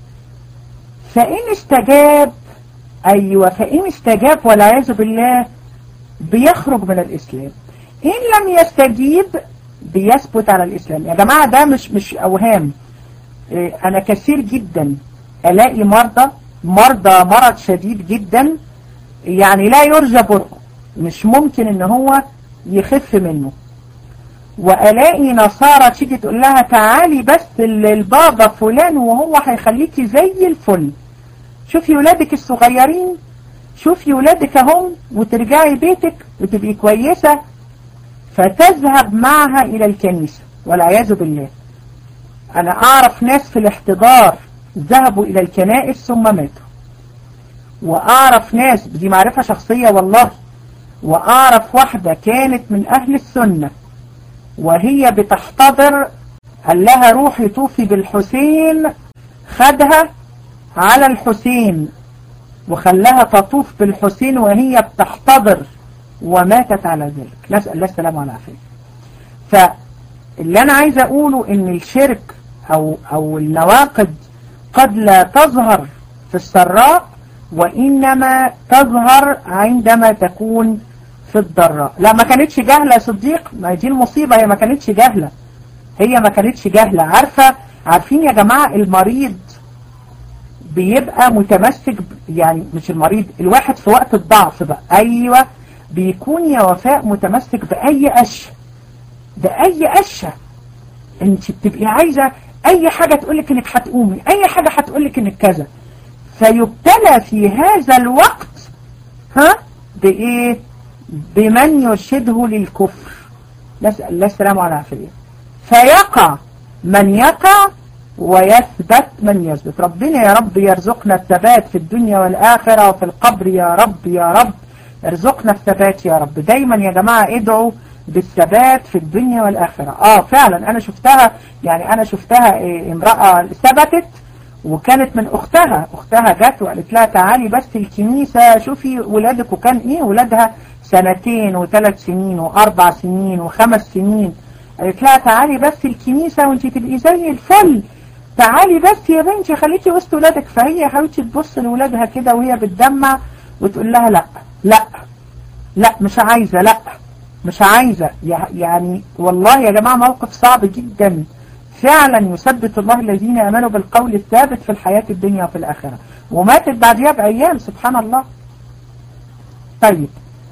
فإن استجاب أيوة فإن استجاب والعياذ بالله بيخرج من الإسلام إن لم يستجيب بيثبت على الإسلام يا جماعة ده مش مش أوهام إيه أنا كثير جدا ألاقي مرضى مرضى مرض شديد جدا يعني لا يرجى برؤه مش ممكن إن هو يخف منه وألاقي نصارى تيجي تقول لها تعالي بس للبابا فلان وهو هيخليكي زي الفل شوفي ولادك الصغيرين شوفي ولادك اهم وترجعي بيتك وتبقي كويسة فتذهب معها إلى الكنيسة والعياذ بالله أنا أعرف ناس في الاحتضار ذهبوا إلى الكنائس ثم ماتوا وأعرف ناس دي معرفة شخصية والله وأعرف واحدة كانت من أهل السنة وهي بتحتضر قال لها روحي طوفي بالحسين خدها على الحسين وخلاها تطوف بالحسين وهي بتحتضر وماتت على ذلك نسأل الله السلامة والعافية فاللي أنا عايز أقوله إن الشرك أو, أو النواقد قد لا تظهر في السراء وإنما تظهر عندما تكون في الضراء لا ما كانتش جاهلة يا صديق ما دي المصيبة هي ما كانتش جاهلة هي ما كانتش جاهلة عارفة عارفين يا جماعة المريض بيبقى متمسك يعني مش المريض الواحد في وقت الضعف بقى ايوه بيكون يا وفاء متمسك بأي قشة بأي قشة انت بتبقي عايزة اي حاجة تقولك انك هتقومي اي حاجة هتقولك انك كذا فيبتلى في هذا الوقت ها بايه بمن يرشده للكفر نسأل الله السلامة والعافية فيقع من يقع ويثبت من يثبت ربنا يا رب يرزقنا الثبات في الدنيا والآخرة وفي القبر يا رب يا رب ارزقنا الثبات يا رب دايما يا جماعة ادعوا بالثبات في الدنيا والآخرة اه فعلا انا شفتها يعني انا شفتها إيه امرأة ثبتت وكانت من اختها اختها جت وقالت لها تعالي بس الكنيسة شوفي ولادك وكان ايه ولادها سنتين وثلاث سنين واربع سنين وخمس سنين قالت لها تعالي بس الكنيسة وانت تبقي زي الفل تعالي بس يا بنتي خليكي وسط ولادك فهي يا حبيبتي تبص لولادها كده وهي بتدمع وتقول لها لا لا لا مش عايزة لا مش عايزة يعني والله يا جماعة موقف صعب جدا فعلا يثبت الله الذين امنوا بالقول الثابت في الحياة الدنيا وفي الآخرة وماتت بعدها بأيام سبحان الله طيب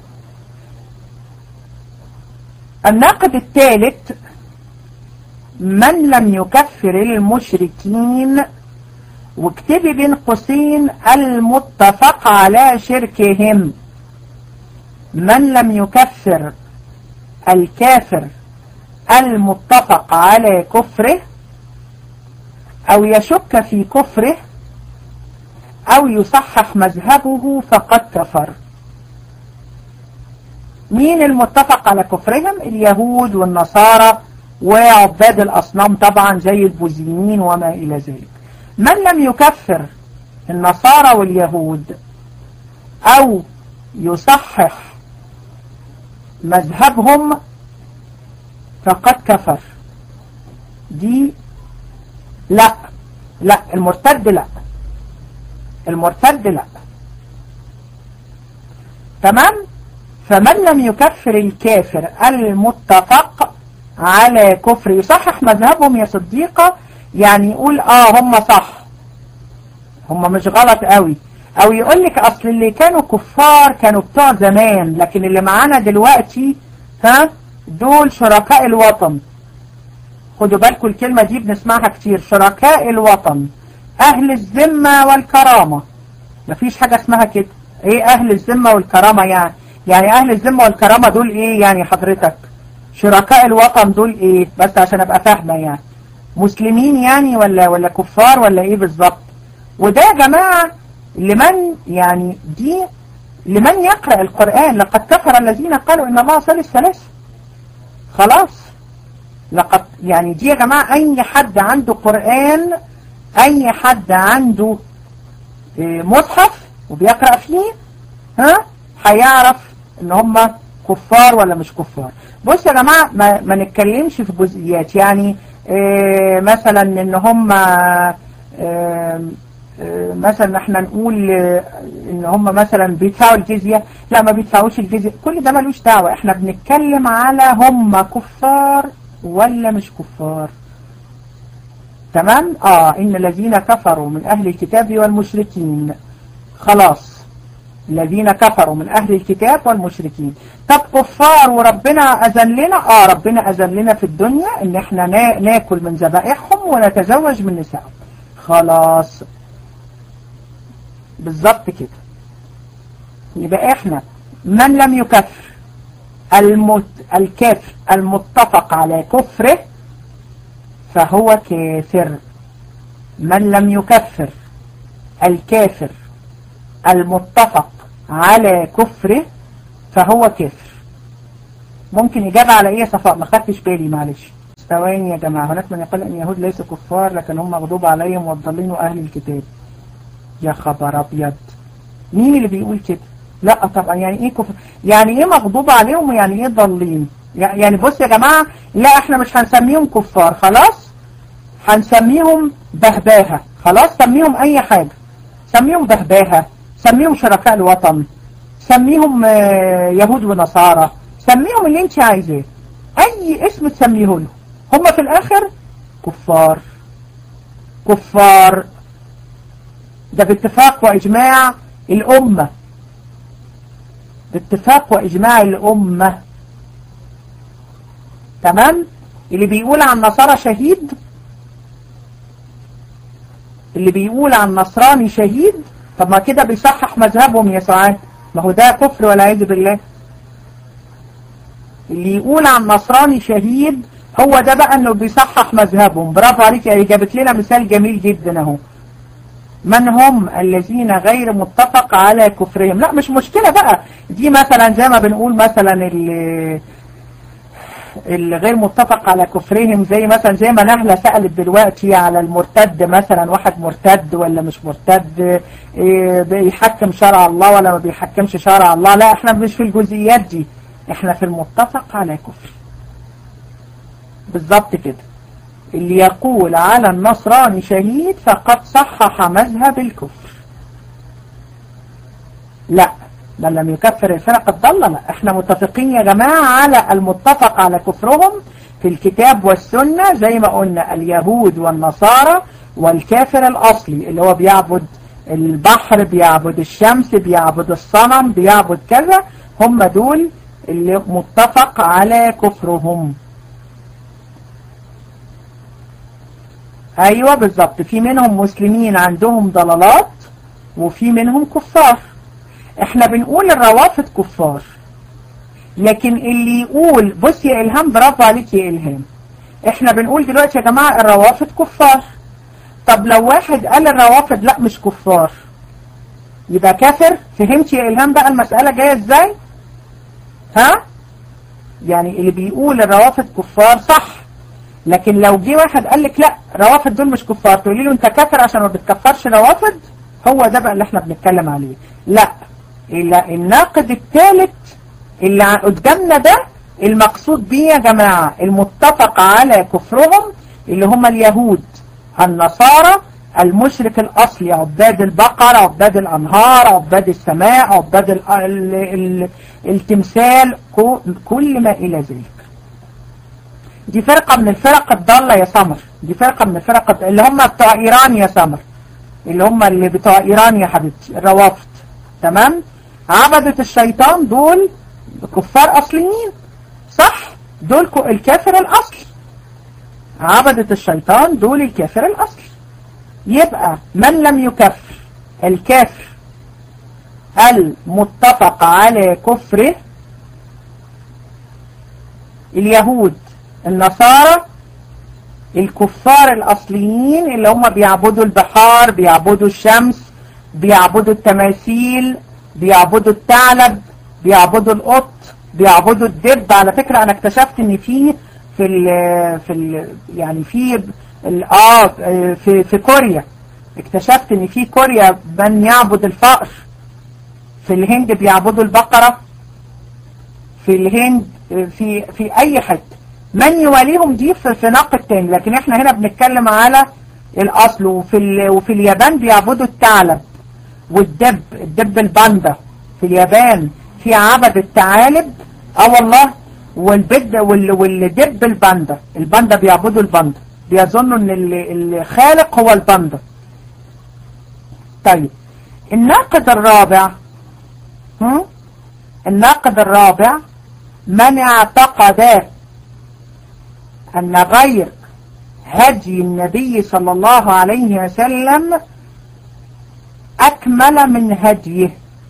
الناقد الثالث من لم يكفر المشركين واكتبي بين قوسين المتفق على شركهم من لم يكفر الكافر المتفق على كفره أو يشك في كفره أو يصحح مذهبه فقد كفر مين المتفق على كفرهم اليهود والنصارى وعباد الأصنام طبعا زي البوذيين وما إلى ذلك من لم يكفر النصارى واليهود أو يصحح مذهبهم فقد كفر دي لا لا المرتد لا المرتد لا تمام فمن لم يكفر الكافر المتفق على كفر يصحح مذهبهم يا صديقة يعني يقول اه هم صح هم مش غلط قوي او يقول لك اصل اللي كانوا كفار كانوا بتوع زمان لكن اللي معانا دلوقتي ها دول شركاء الوطن خدوا بالكم الكلمة دي بنسمعها كتير شركاء الوطن اهل الذمة والكرامة مفيش حاجة اسمها كده ايه اهل الذمة والكرامة يعني يعني اهل الذمة والكرامة دول ايه يعني حضرتك شركاء الوطن دول ايه بس عشان ابقى فاهمة يعني مسلمين يعني ولا ولا كفار ولا ايه بالظبط وده يا جماعة لمن يعني دي لمن يقرأ القرآن لقد كفر الذين قالوا ان الله ثالث ثلاثة خلاص لقد يعني دي يا جماعة اي حد عنده قرآن اي حد عنده مصحف وبيقرأ فيه ها هيعرف ان هم كفار ولا مش كفار بص يا جماعة ما, ما نتكلمش في جزئيات يعني إيه مثلا ان هم إيه مثلا احنا نقول ان هم مثلا بيدفعوا الجزية لا ما بيدفعوش الجزية كل ده ملوش دعوة احنا بنتكلم على هم كفار ولا مش كفار تمام اه ان الذين كفروا من اهل الكتاب والمشركين خلاص الذين كفروا من أهل الكتاب والمشركين طب كفار وربنا أذن لنا آه ربنا أذن لنا في الدنيا إن إحنا ناكل من ذبائحهم ونتزوج من نسائهم خلاص بالظبط كده يبقى إحنا من لم يكفر المت... الكافر المتفق على كفره فهو كافر من لم يكفر الكافر المتفق على كفره فهو كافر ممكن إجابة على إيه يا صفاء ما خدتش بالي معلش ثواني يا جماعة هناك من يقول أن اليهود ليسوا كفار لكن هم مغضوب عليهم والضالين أهل الكتاب يا خبر أبيض مين اللي بيقول كده لا طبعا يعني إيه كفر يعني إيه مغضوب عليهم ويعني إيه ضالين يعني بص يا جماعة لا إحنا مش هنسميهم كفار خلاص هنسميهم بهباهة خلاص سميهم أي حاجة سميهم بهباهة سميهم شركاء الوطن سميهم يهود ونصارى سميهم اللي انت عايزاه اي اسم تسميه له هم في الاخر كفار كفار ده باتفاق واجماع الامة باتفاق واجماع الامة تمام اللي بيقول عن نصارى شهيد اللي بيقول عن نصراني شهيد طب ما كده بيصحح مذهبهم يا سعاد ما هو ده كفر والعياذ بالله اللي يقول عن نصراني شهيد هو ده بقى انه بيصحح مذهبهم برافو عليك يا جابت لنا مثال جميل جدا اهو من هم الذين غير متفق على كفرهم لا مش مشكلة بقى دي مثلا زي ما بنقول مثلا اللي الغير متفق على كفرهم زي مثلا زي ما نهلة سألت دلوقتي على المرتد مثلا واحد مرتد ولا مش مرتد إيه بيحكم شرع الله ولا ما بيحكمش شرع الله لا احنا مش في الجزئيات دي احنا في المتفق على كفر بالظبط كده اللي يقول على النصراني شهيد فقد صحح مذهب الكفر لا بل لم يكفر الفرق الضالة لا احنا متفقين يا جماعة على المتفق على كفرهم في الكتاب والسنة زي ما قلنا اليهود والنصارى والكافر الأصلي اللي هو بيعبد البحر بيعبد الشمس بيعبد الصنم بيعبد كذا هم دول اللي متفق على كفرهم ايوه بالظبط في منهم مسلمين عندهم ضلالات وفي منهم كفار احنا بنقول الروافض كفار لكن اللي يقول بص يا الهام برافو عليك يا الهام احنا بنقول دلوقتي يا جماعة الروافض كفار طب لو واحد قال الروافض لا مش كفار يبقى كافر فهمت يا الهام بقى المسألة جاية ازاي ها يعني اللي بيقول الروافض كفار صح لكن لو جه واحد قال لك لا روافض دول مش كفار تقولي له انت كافر عشان ما بتكفرش روافض هو ده بقى اللي احنا بنتكلم عليه لا إلا الناقد الثالث اللي قدامنا ده المقصود بيه يا جماعة المتفق على كفرهم اللي هم اليهود النصارى المشرك الأصلي عباد البقر عباد الأنهار عباد السماء عباد ال ال ال التمثال كل ما إلى ذلك دي فرقة من الفرق الضالة يا سمر دي فرقة من الفرق اللي هم بتوع إيران يا سمر اللي هم اللي بتوع إيران يا حبيبتي الروافض تمام عبدة الشيطان دول كفار أصليين صح دول الكافر الأصلي عبدة الشيطان دول الكافر الأصلي يبقى من لم يكفر الكافر المتفق على كفره اليهود النصارى الكفار الأصليين اللي هم بيعبدوا البحار بيعبدوا الشمس بيعبدوا التماثيل بيعبدوا الثعلب بيعبدوا القط بيعبدوا الدب على فكرة انا اكتشفت ان في في ال في ال يعني في ال اه في في كوريا اكتشفت ان في كوريا من يعبد الفأر في الهند بيعبدوا البقرة في الهند في في اي حته من يواليهم دي في, في نقد تاني لكن احنا هنا بنتكلم على الاصل وفي ال وفي اليابان بيعبدوا الثعلب والدب الدب الباندا في اليابان في عبد الثعالب اه والله والبد وال والدب الباندا الباندا بيعبدوا الباندا بيظنوا ان الخالق هو الباندا طيب الناقد الرابع هم؟ الناقد الرابع من اعتقد أن غير هدي النبي صلى الله عليه وسلم أكمل من هديه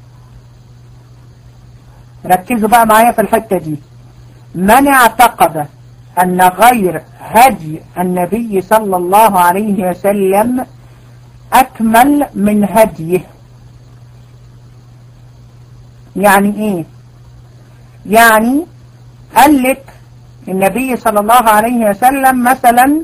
ركزوا بقى معايا في الحتة دي من اعتقد أن غير هدي النبي صلى الله عليه وسلم أكمل من هديه يعني إيه يعني قال لك النبي صلى الله عليه وسلم مثلا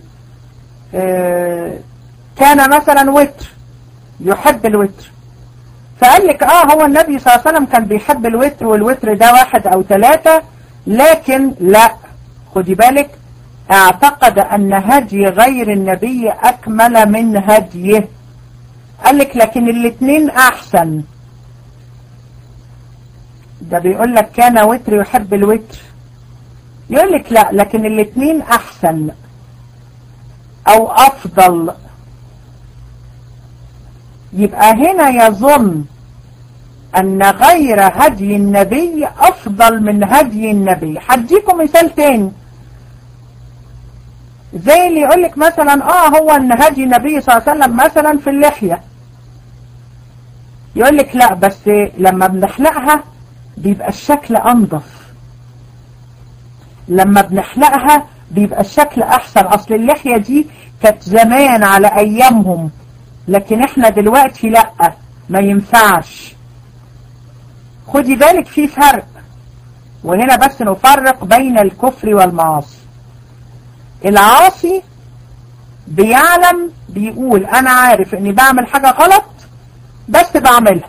كان مثلا وتر يحب الوتر فقال لك اه هو النبي صلى الله عليه وسلم كان بيحب الوتر والوتر ده واحد او ثلاثة لكن لا خدي بالك اعتقد ان هدي غير النبي اكمل من هديه قال لك لكن الاثنين احسن ده بيقول لك كان وتر يحب الوتر يقول لك لا لكن الاثنين احسن او افضل يبقى هنا يظن ان غير هدي النبي افضل من هدي النبي هديكم مثال تاني زي اللي يقول لك مثلا اه هو ان هدي النبي صلى الله عليه وسلم مثلا في اللحية يقول لك لا بس لما بنحلقها بيبقى الشكل انضف لما بنحلقها بيبقى الشكل احسن اصل اللحية دي كانت زمان على ايامهم لكن احنا دلوقتي لا ما ينفعش خدي بالك في فرق وهنا بس نفرق بين الكفر والمعاصي العاصي بيعلم بيقول انا عارف اني بعمل حاجة غلط بس بعملها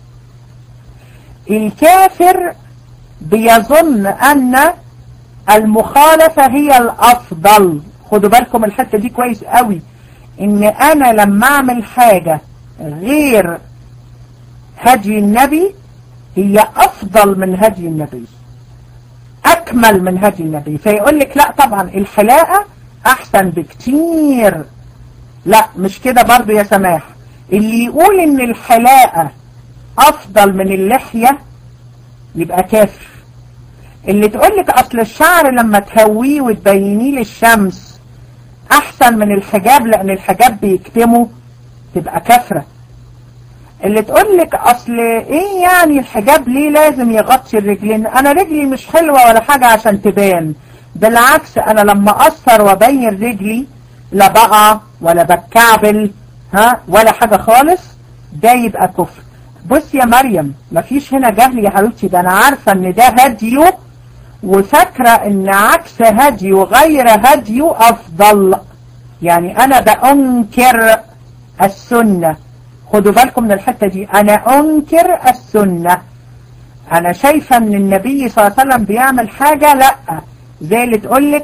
الكافر بيظن ان المخالفة هي الافضل خدوا بالكم الحتة دي كويس قوي ان انا لما اعمل حاجة غير هدي النبي هي افضل من هدي النبي اكمل من هدي النبي فيقول لك لا طبعا الحلاقة احسن بكتير لا مش كده برضو يا سماح اللي يقول ان الحلاقة افضل من اللحية يبقى كافر اللي تقول لك اصل الشعر لما تهويه وتبينيه للشمس احسن من الحجاب لان الحجاب بيكتمه تبقى كافرة اللي تقول لك اصل ايه يعني الحجاب ليه لازم يغطي الرجلين انا رجلي مش حلوة ولا حاجة عشان تبان بالعكس انا لما اثر وابين رجلي لا بقع ولا بتكعبل ها ولا حاجة خالص ده يبقى كفر بص يا مريم مفيش هنا جهل يا حبيبتي ده انا عارفة ان ده هديه وفاكرة ان عكس هديه غير هديه افضل يعني انا بأنكر السنة خدوا بالكم من الحتة دي انا انكر السنة انا شايفة ان النبي صلى الله عليه وسلم بيعمل حاجة لا زي اللي تقولك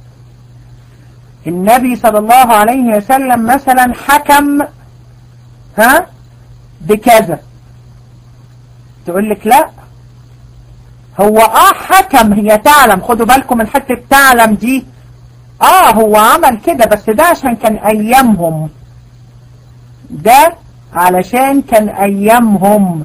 النبي صلى الله عليه وسلم مثلا حكم ها بكذا تقولك لا هو اه حكم هي تعلم خدوا بالكم من حتة تعلم دي اه هو عمل كده بس ده عشان كان ايامهم ده علشان كان ايامهم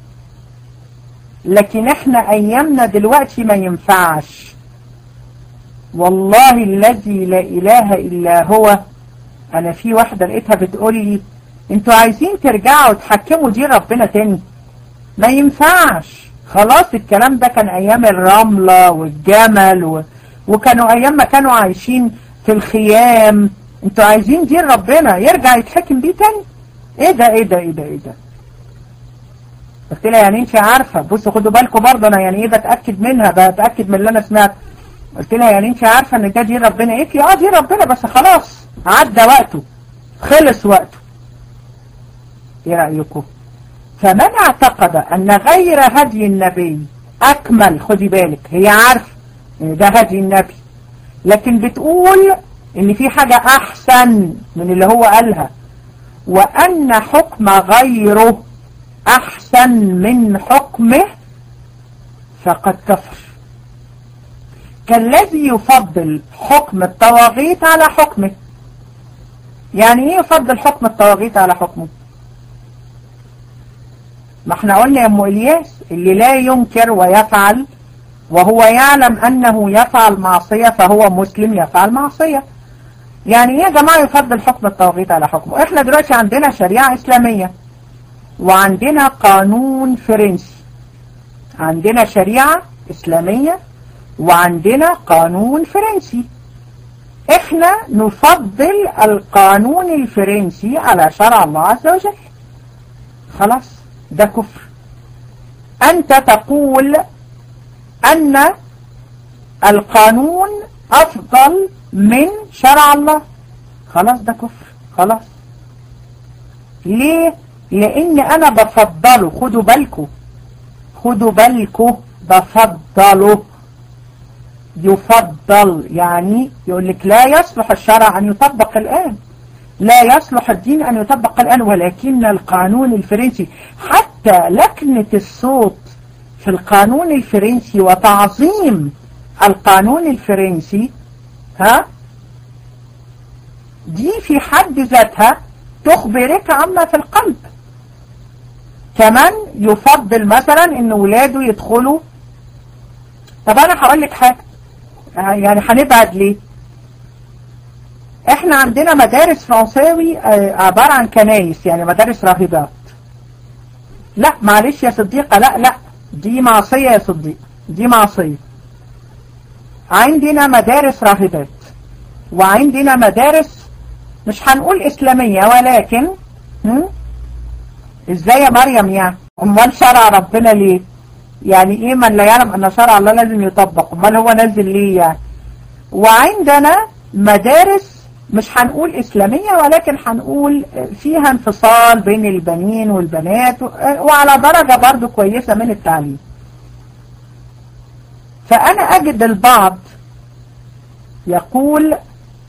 لكن احنا ايامنا دلوقتي ما ينفعش والله الذي لا اله الا هو انا في واحدة لقيتها بتقول لي انتوا عايزين ترجعوا تحكموا دي ربنا تاني ما ينفعش خلاص الكلام ده كان ايام الرملة والجمل و... وكانوا ايام ما كانوا عايشين في الخيام انتوا عايزين دين ربنا يرجع يتحكم بيه تاني ايه ده ايه ده ايه ده ايه ده قلت لها يعني انت عارفة بصوا خدوا بالكم برضه انا يعني ايه بتأكد منها بتأكد من اللي انا سمعت قلت لها يعني انت عارفة ان ده دين ربنا ايه اه دين ربنا بس خلاص عدى وقته خلص وقته ايه رأيكم فمن اعتقد ان غير هدي النبي اكمل خدي بالك هي عارفة ان ده هدي النبي لكن بتقول ان في حاجة احسن من اللي هو قالها وان حكم غيره احسن من حكمه فقد كفر كالذي يفضل حكم الطواغيت على حكمه يعني ايه يفضل حكم الطواغيت على حكمه ما احنا قلنا يا ام الياس اللي لا ينكر ويفعل وهو يعلم انه يفعل معصية فهو مسلم يفعل معصية يعني ايه يا جماعة يفضل حكم الطواغيت على حكمه احنا دلوقتي عندنا شريعة اسلامية وعندنا قانون فرنسي عندنا شريعة اسلامية وعندنا قانون فرنسي احنا نفضل القانون الفرنسي على شرع الله عز وجل خلاص ده كفر انت تقول ان القانون افضل من شرع الله خلاص ده كفر خلاص ليه لان انا بفضله خدوا بالكم خدوا بالكم بفضله يفضل يعني يقول لك لا يصلح الشرع ان يطبق الان لا يصلح الدين ان يطبق الان ولكن القانون الفرنسي حتى لكنة الصوت في القانون الفرنسي وتعظيم القانون الفرنسي ها دي في حد ذاتها تخبرك عما في القلب كمان يفضل مثلا ان ولاده يدخلوا طب انا هقول لك حاجة يعني هنبعد ليه احنا عندنا مدارس فرنساوي عبارة عن كنايس يعني مدارس راهبات لا معلش يا صديقة لا لا دي معصية يا صديق دي معصية عندنا مدارس راهبات وعندنا مدارس مش هنقول إسلامية ولكن هم؟ ازاي يا مريم يعني امال شرع ربنا ليه يعني ايه من لا يعلم ان شرع الله لازم يطبق امال هو نزل ليه يعني وعندنا مدارس مش هنقول إسلامية ولكن هنقول فيها انفصال بين البنين والبنات وعلى درجة برضو كويسة من التعليم فأنا أجد البعض يقول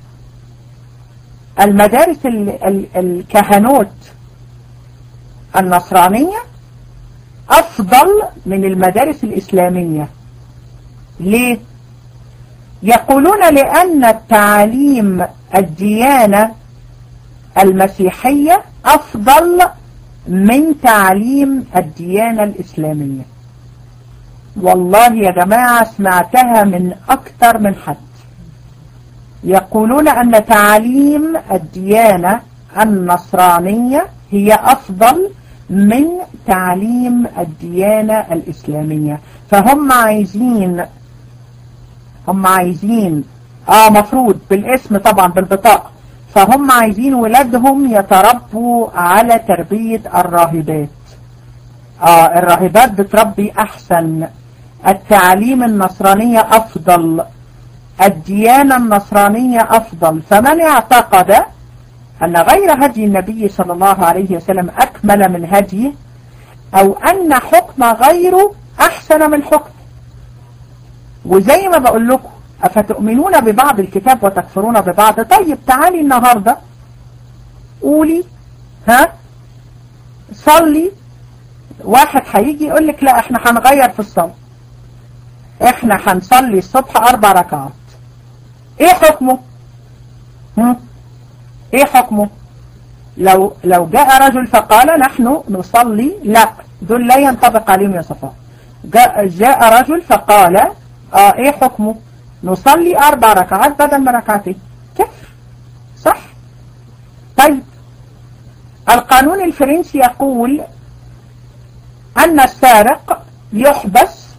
المدارس الكهنوت النصرانية أفضل من المدارس الإسلامية ليه؟ يقولون لأن التعليم الديانة المسيحية أفضل من تعليم الديانة الإسلامية والله يا جماعة سمعتها من أكثر من حد يقولون أن تعليم الديانة النصرانية هي أفضل من تعليم الديانة الإسلامية فهم عايزين هم عايزين اه مفروض بالاسم طبعا بالبطاقة فهم عايزين ولادهم يتربوا على تربية الراهبات اه الراهبات بتربي احسن التعليم النصرانية افضل الديانة النصرانية افضل فمن اعتقد ان غير هدي النبي صلى الله عليه وسلم اكمل من هديه او ان حكم غيره احسن من حكم وزي ما بقول لكم أفتؤمنون ببعض الكتاب وتكفرون ببعض طيب تعالي النهاردة قولي ها صلي واحد هيجي يقول لك لا احنا هنغير في الصلاة احنا هنصلي الصبح اربع ركعات ايه حكمه هم؟ ايه حكمه لو لو جاء رجل فقال نحن نصلي لا دول لا ينطبق عليهم يا صفاء جاء, جاء رجل فقال اه ايه حكمه نصلي اربع ركعات بدل من ركعتين كفر صح طيب القانون الفرنسي يقول ان السارق يحبس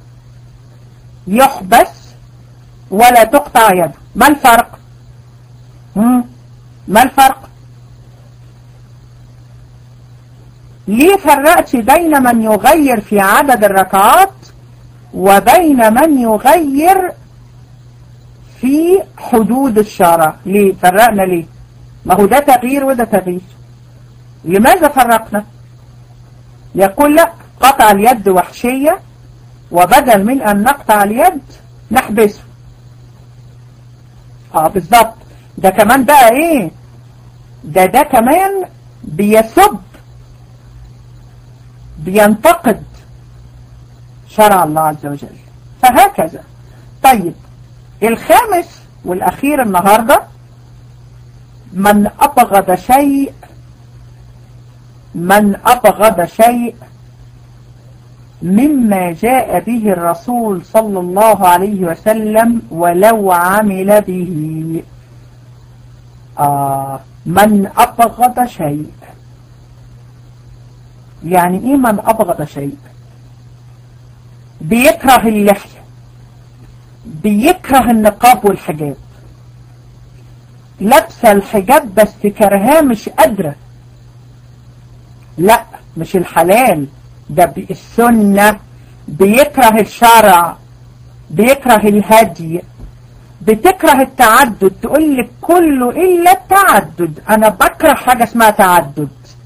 يحبس ولا تقطع يده ما الفرق مم. ما الفرق ليه فرقت بين من يغير في عدد الركعات وبين من يغير في حدود الشرع ليه فرقنا ليه ما هو ده تغيير وده تغيير لماذا فرقنا يقول لا قطع اليد وحشية وبدل من أن نقطع اليد نحبسه اه بالظبط ده كمان بقى ايه ده ده كمان بيسب بينتقد شرع الله عز وجل فهكذا طيب الخامس والأخير النهاردة من أبغض شيء من أبغض شيء مما جاء به الرسول صلى الله عليه وسلم ولو عمل به آه من أبغض شيء يعني إيه من أبغض شيء بيكره اللحية بيكره النقاب والحجاب لابسه الحجاب بس كرهاه مش قادرة لا مش الحلال ده السنة بيكره الشرع بيكره الهدي بتكره التعدد تقول لك كله إلا التعدد أنا بكره حاجة اسمها تعدد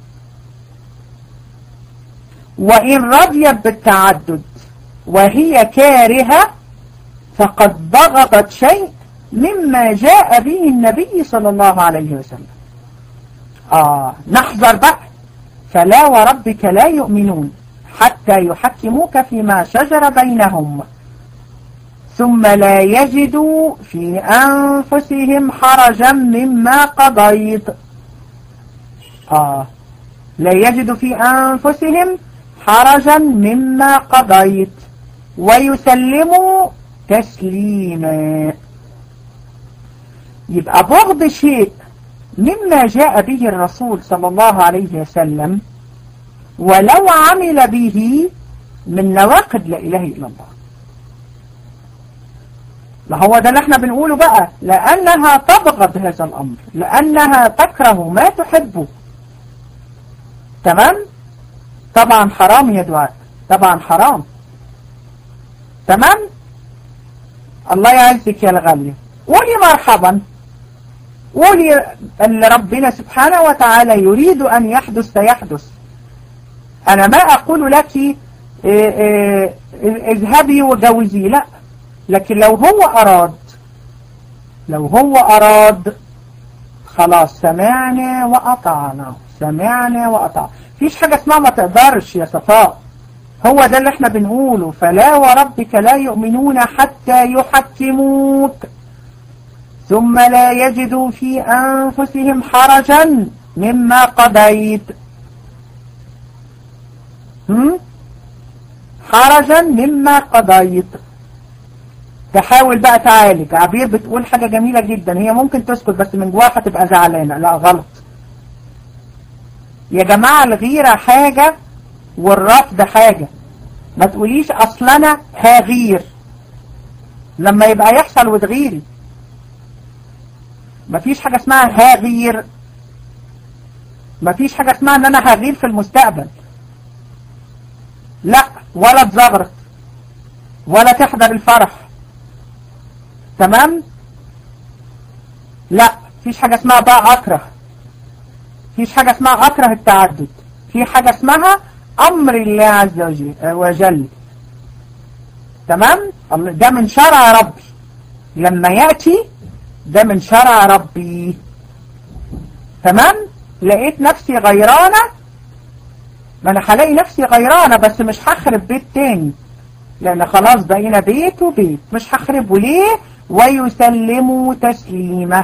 وإن رضيت بالتعدد وهي كارهة فقد ضغطت شيء مما جاء به النبي صلى الله عليه وسلم آه نحذر بقى فلا وربك لا يؤمنون حتى يحكموك فيما شجر بينهم ثم لا يجدوا في أنفسهم حرجا مما قضيت آه لا يجدوا في أنفسهم حرجا مما قضيت ويسلموا تسليما يبقى بغض شيء مما جاء به الرسول صلى الله عليه وسلم ولو عمل به من نواقض لا إله إلا الله ما هو ده اللي احنا بنقوله بقى لأنها تبغض هذا الأمر لأنها تكره ما تحبه تمام طبعا حرام يا دعاء طبعا حرام تمام الله يعزك يا الغالية قولي مرحبا قولي اللي ربنا سبحانه وتعالى يريد أن يحدث سيحدث أنا ما أقول لك إيه إيه اذهبي وجوزي لا لكن لو هو أراد لو هو أراد خلاص سمعنا وأطعنا سمعنا وأطعنا فيش حاجة اسمها ما تقدرش يا صفاء هو ده اللي احنا بنقوله فلا وربك لا يؤمنون حتى يحكموك ثم لا يجدوا في أنفسهم حرجا مما قضيت هم؟ حرجا مما قضيت تحاول بقى تعالج عبير بتقول حاجة جميلة جدا هي ممكن تسكت بس من جواها هتبقى زعلانة لا غلط يا جماعة الغيرة حاجة والرفض حاجة ما تقوليش اصل انا هغير لما يبقى يحصل وتغيري مفيش حاجة اسمها هغير مفيش حاجة اسمها ان انا هغير في المستقبل لا ولا تزغرط ولا تحضر الفرح تمام لا فيش حاجة اسمها بقى اكره فيش حاجة اسمها اكره التعدد في حاجة اسمها امر الله عز وجل تمام ده من شرع ربي لما يأتي ده من شرع ربي تمام لقيت نفسي غيرانة ما انا هلاقي نفسي غيرانة بس مش هخرب بيت تاني لان خلاص بقينا بيت وبيت مش هخربه ليه ويسلموا تسليمة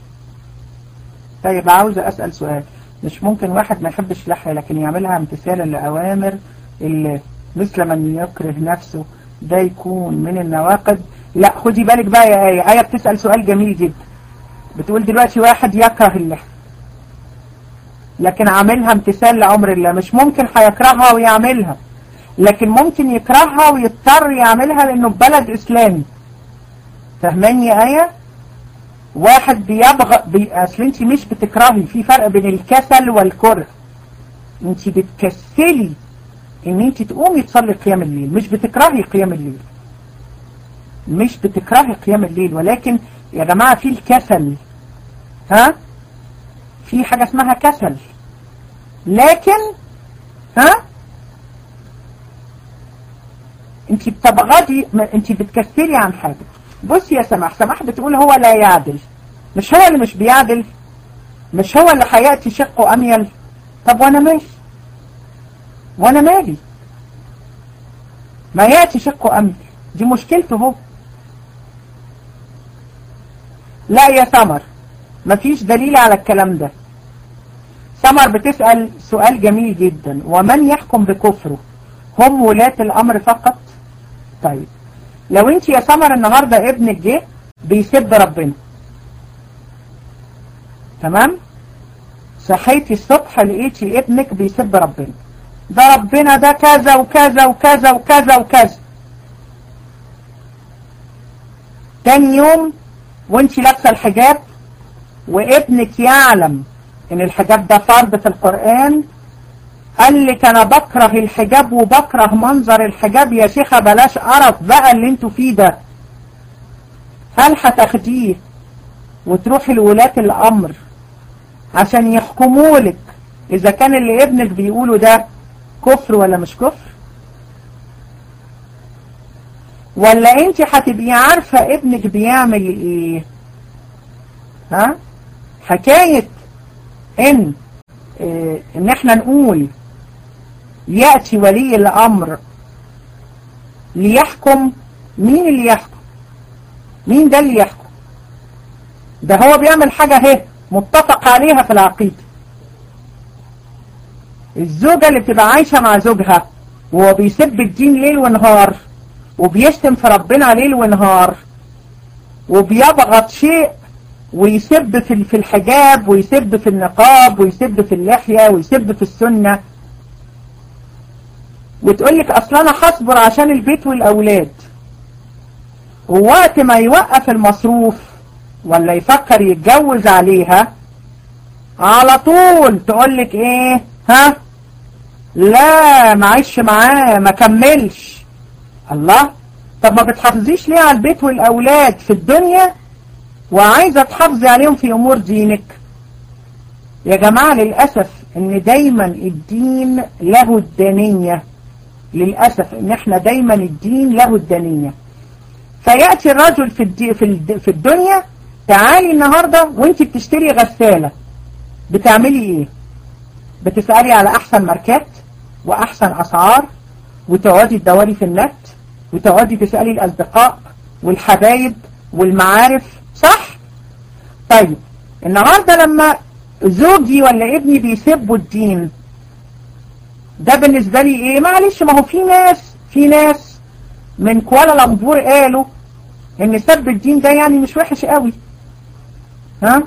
طيب عاوز اسأل سؤال مش ممكن واحد ما يحبش لحية لكن يعملها امتثالا لأوامر الله مثل من يكره نفسه ده يكون من النواقد لا خدي بالك بقى يا آية آية بتسأل سؤال جميل جدا بتقول دلوقتي واحد يكره اللحية لكن عاملها امتثال لأمر الله مش ممكن هيكرهها ويعملها لكن ممكن يكرهها ويضطر يعملها لأنه في بلد إسلامي فهماني يا آية واحد بيبغى بي... اصل انت مش بتكرهي في فرق بين الكسل والكره انت بتكسلي ان انت تقومي تصلي قيام الليل مش بتكرهي قيام الليل مش بتكرهي قيام الليل ولكن يا جماعة في الكسل ها في حاجة اسمها كسل لكن ها انت بتبغضي انت بتكسلي عن حاجة بص يا سماح سماح بتقول هو لا يعدل مش هو اللي مش بيعدل مش هو اللي هيأتي شقه أميل طب وانا مالي وانا مالي ما يأتي شقه أميل دي مشكلته هو لا يا سمر مفيش دليل على الكلام ده سمر بتسأل سؤال جميل جدا ومن يحكم بكفره هم ولاة الأمر فقط طيب لو انت يا سمر النهاردة ابنك جه بيسب ربنا تمام صحيتي الصبح لقيتي ابنك بيسب ربنا ده ربنا ده كذا وكذا وكذا وكذا وكذا تاني يوم وانت لابسه الحجاب وابنك يعلم ان الحجاب ده فرض في القرآن قال لك انا بكره الحجاب وبكره منظر الحجاب يا شيخة بلاش قرف بقى اللي انتوا فيه ده هل هتاخديه وتروحي لولاة الامر عشان يحكموا لك اذا كان اللي ابنك بيقوله ده كفر ولا مش كفر ولا انت هتبقي عارفة ابنك بيعمل ايه ها حكاية ان اه ان احنا نقول يأتي ولي الامر ليحكم مين اللي يحكم مين ده اللي يحكم ده هو بيعمل حاجة اهي متفق عليها في العقيدة الزوجة اللي بتبقى عايشة مع زوجها وهو بيسب الدين ليل ونهار وبيشتم في ربنا ليل ونهار وبيبغض شيء ويسب في في الحجاب ويسب في النقاب ويسب في اللحية ويسب في السنة وتقول لك اصل انا هصبر عشان البيت والاولاد ووقت ما يوقف المصروف ولا يفكر يتجوز عليها على طول تقول لك ايه ها لا معيش معاه ما كملش الله طب ما بتحافظيش ليه على البيت والأولاد في الدنيا وعايزة تحافظي عليهم في أمور دينك يا جماعة للأسف ان دايما الدين له الدانية للأسف ان احنا دايما الدين له الدانية فيأتي الرجل في, الدي في, الد في الدنيا تعالي النهاردة وانت بتشتري غسالة بتعملي ايه بتسألي على احسن ماركات واحسن اسعار وتقعدي تدوري في النت وتقعدي تسألي الاصدقاء والحبايب والمعارف صح طيب النهاردة لما زوجي ولا ابني بيسبوا الدين ده بالنسبة لي ايه معلش ما هو في ناس في ناس من كوالالمبور قالوا ان سب الدين ده يعني مش وحش قوي ها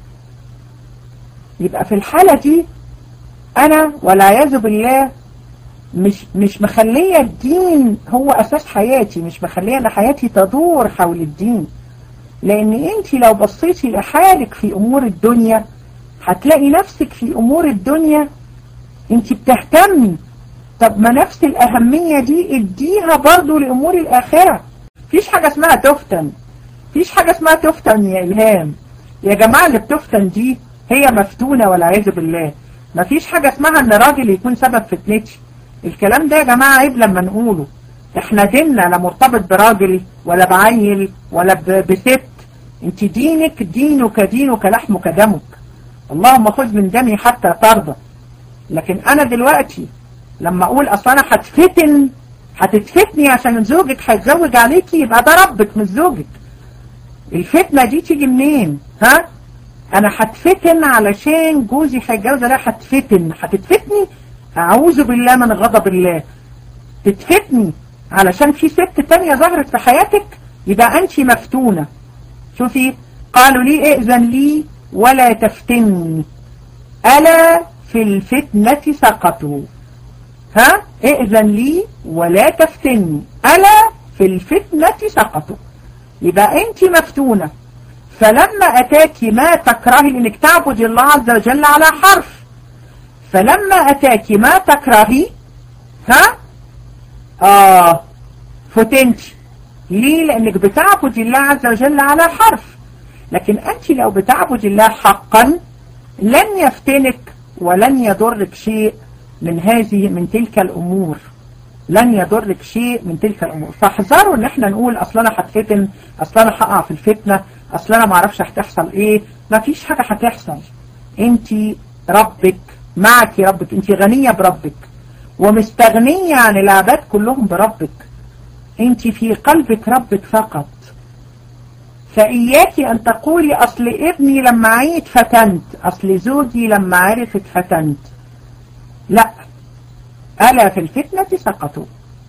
يبقى في الحالة دي انا والعياذ بالله مش مش مخلية الدين هو اساس حياتي مش مخلية ان حياتي تدور حول الدين لان انت لو بصيتي لحالك في امور الدنيا هتلاقي نفسك في امور الدنيا انت بتهتمي طب ما نفس الاهمية دي اديها برضو لامور الاخرة فيش حاجة اسمها تفتن فيش حاجة اسمها تفتن يا الهام يا جماعة اللي بتفتن دي هي مفتونة والعياذ بالله مفيش حاجة اسمها ان راجل يكون سبب فتنتي الكلام ده يا جماعة عيب لما نقوله احنا ديننا لا مرتبط براجل ولا بعيل ولا بست انت دينك دينك دينك لحمك دمك اللهم خذ من دمي حتى ترضى لكن انا دلوقتي لما اقول اصلا انا هتفتن هتتفتني عشان زوجك هيتزوج عليكي يبقى ده ربك مش زوجك الفتنة دي تيجي منين ها انا هتفتن علشان جوزي هيتجوز عليا هتفتن هتتفتني اعوذ بالله من غضب الله تتفتني علشان في ست تانية ظهرت في حياتك يبقى انت مفتونة شوفي قالوا لي ائذن لي ولا تفتني ألا في الفتنة سقطوا ها ائذن لي ولا تفتني ألا في الفتنة سقطوا يبقى انت مفتونة فلما أتاك ما تكرهي لأنك تعبد الله عز وجل على حرف فلما أتاك ما تكرهي ها آه فتنت ليه لأنك بتعبد الله عز وجل على حرف لكن أنت لو بتعبد الله حقا لن يفتنك ولن يضرك شيء من هذه من تلك الأمور لن يضرك شيء من تلك الأمور فاحذروا ان احنا نقول اصلا انا هتفتن اصلا انا هقع في الفتنة اصلا انا معرفش هتحصل ايه ما فيش حاجة هتحصل انت ربك معك ربك انت غنية بربك ومستغنية عن العباد كلهم بربك انت في قلبك ربك فقط فإياك أن تقولي أصل ابني لما عيت فتنت أصل زوجي لما عرفت فتنت لا ألا في الفتنة سقطوا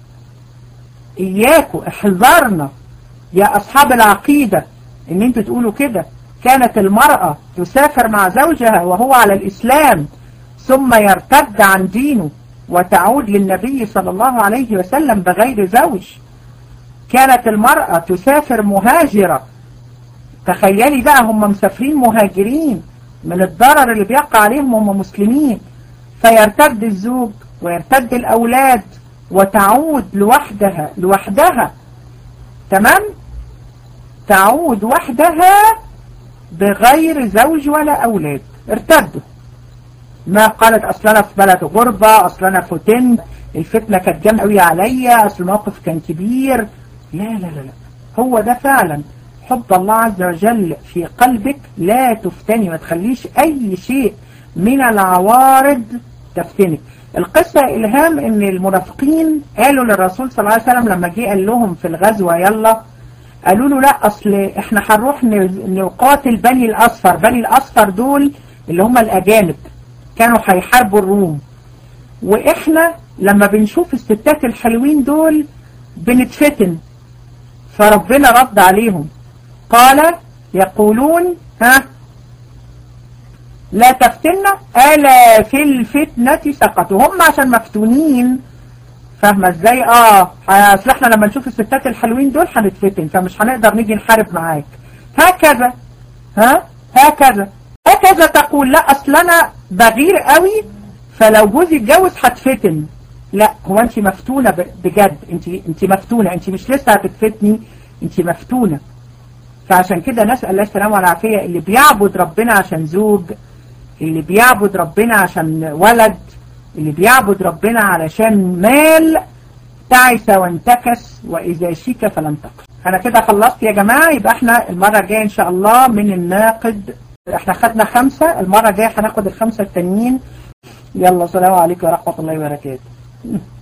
إياكوا احذرنا يا أصحاب العقيدة إن انتوا تقولوا كده كانت المرأة تسافر مع زوجها وهو على الإسلام ثم يرتد عن دينه وتعود للنبي صلى الله عليه وسلم بغير زوج كانت المرأة تسافر مهاجرة تخيلي بقى هم مسافرين مهاجرين من الضرر اللي بيقع عليهم هم مسلمين فيرتد الزوج ويرتد الأولاد وتعود لوحدها لوحدها تمام تعود وحدها بغير زوج ولا أولاد ارتدوا ما قالت أصل أنا في بلد غربة أصل أنا فتن الفتنة كانت جامعة قوي عليا أصل الموقف كان كبير لا لا لا لا هو ده فعلا حب الله عز وجل في قلبك لا تفتني ما تخليش أي شيء من العوارض تفتنك القصة إلهام إن المنافقين قالوا للرسول صلى الله عليه وسلم لما جه قال لهم في الغزوة يلا قالوا له لا أصل إحنا هنروح نقاتل بني الأصفر بني الأصفر دول اللي هم الأجانب كانوا هيحاربوا الروم وإحنا لما بنشوف الستات الحلوين دول بنتفتن فربنا رد عليهم قال يقولون ها لا تفتنا ألا في الفتنة سقطوا هم عشان مفتونين فاهمة ازاي اه اصل احنا لما نشوف الستات الحلوين دول هنتفتن فمش هنقدر نيجي نحارب معاك هكذا ها هكذا هكذا تقول لا اصل انا بغير قوي فلو جوزي اتجوز هتفتن لا هو انت مفتونة ب- بجد انت انت مفتونة انت مش لسه هتتفتني انت مفتونة فعشان كده نسأل الله السلامة والعافية اللي بيعبد ربنا عشان زوج اللي بيعبد ربنا عشان ولد اللي بيعبد ربنا علشان مال تعس وانتكس وإذا شيك فلم تقل أنا كده خلصت يا جماعة يبقى احنا المرة الجاية إن شاء الله من الناقد احنا خدنا خمسة المرة الجاية هناخد الخمسة التانيين يلا سلام عليكم ورحمة الله وبركاته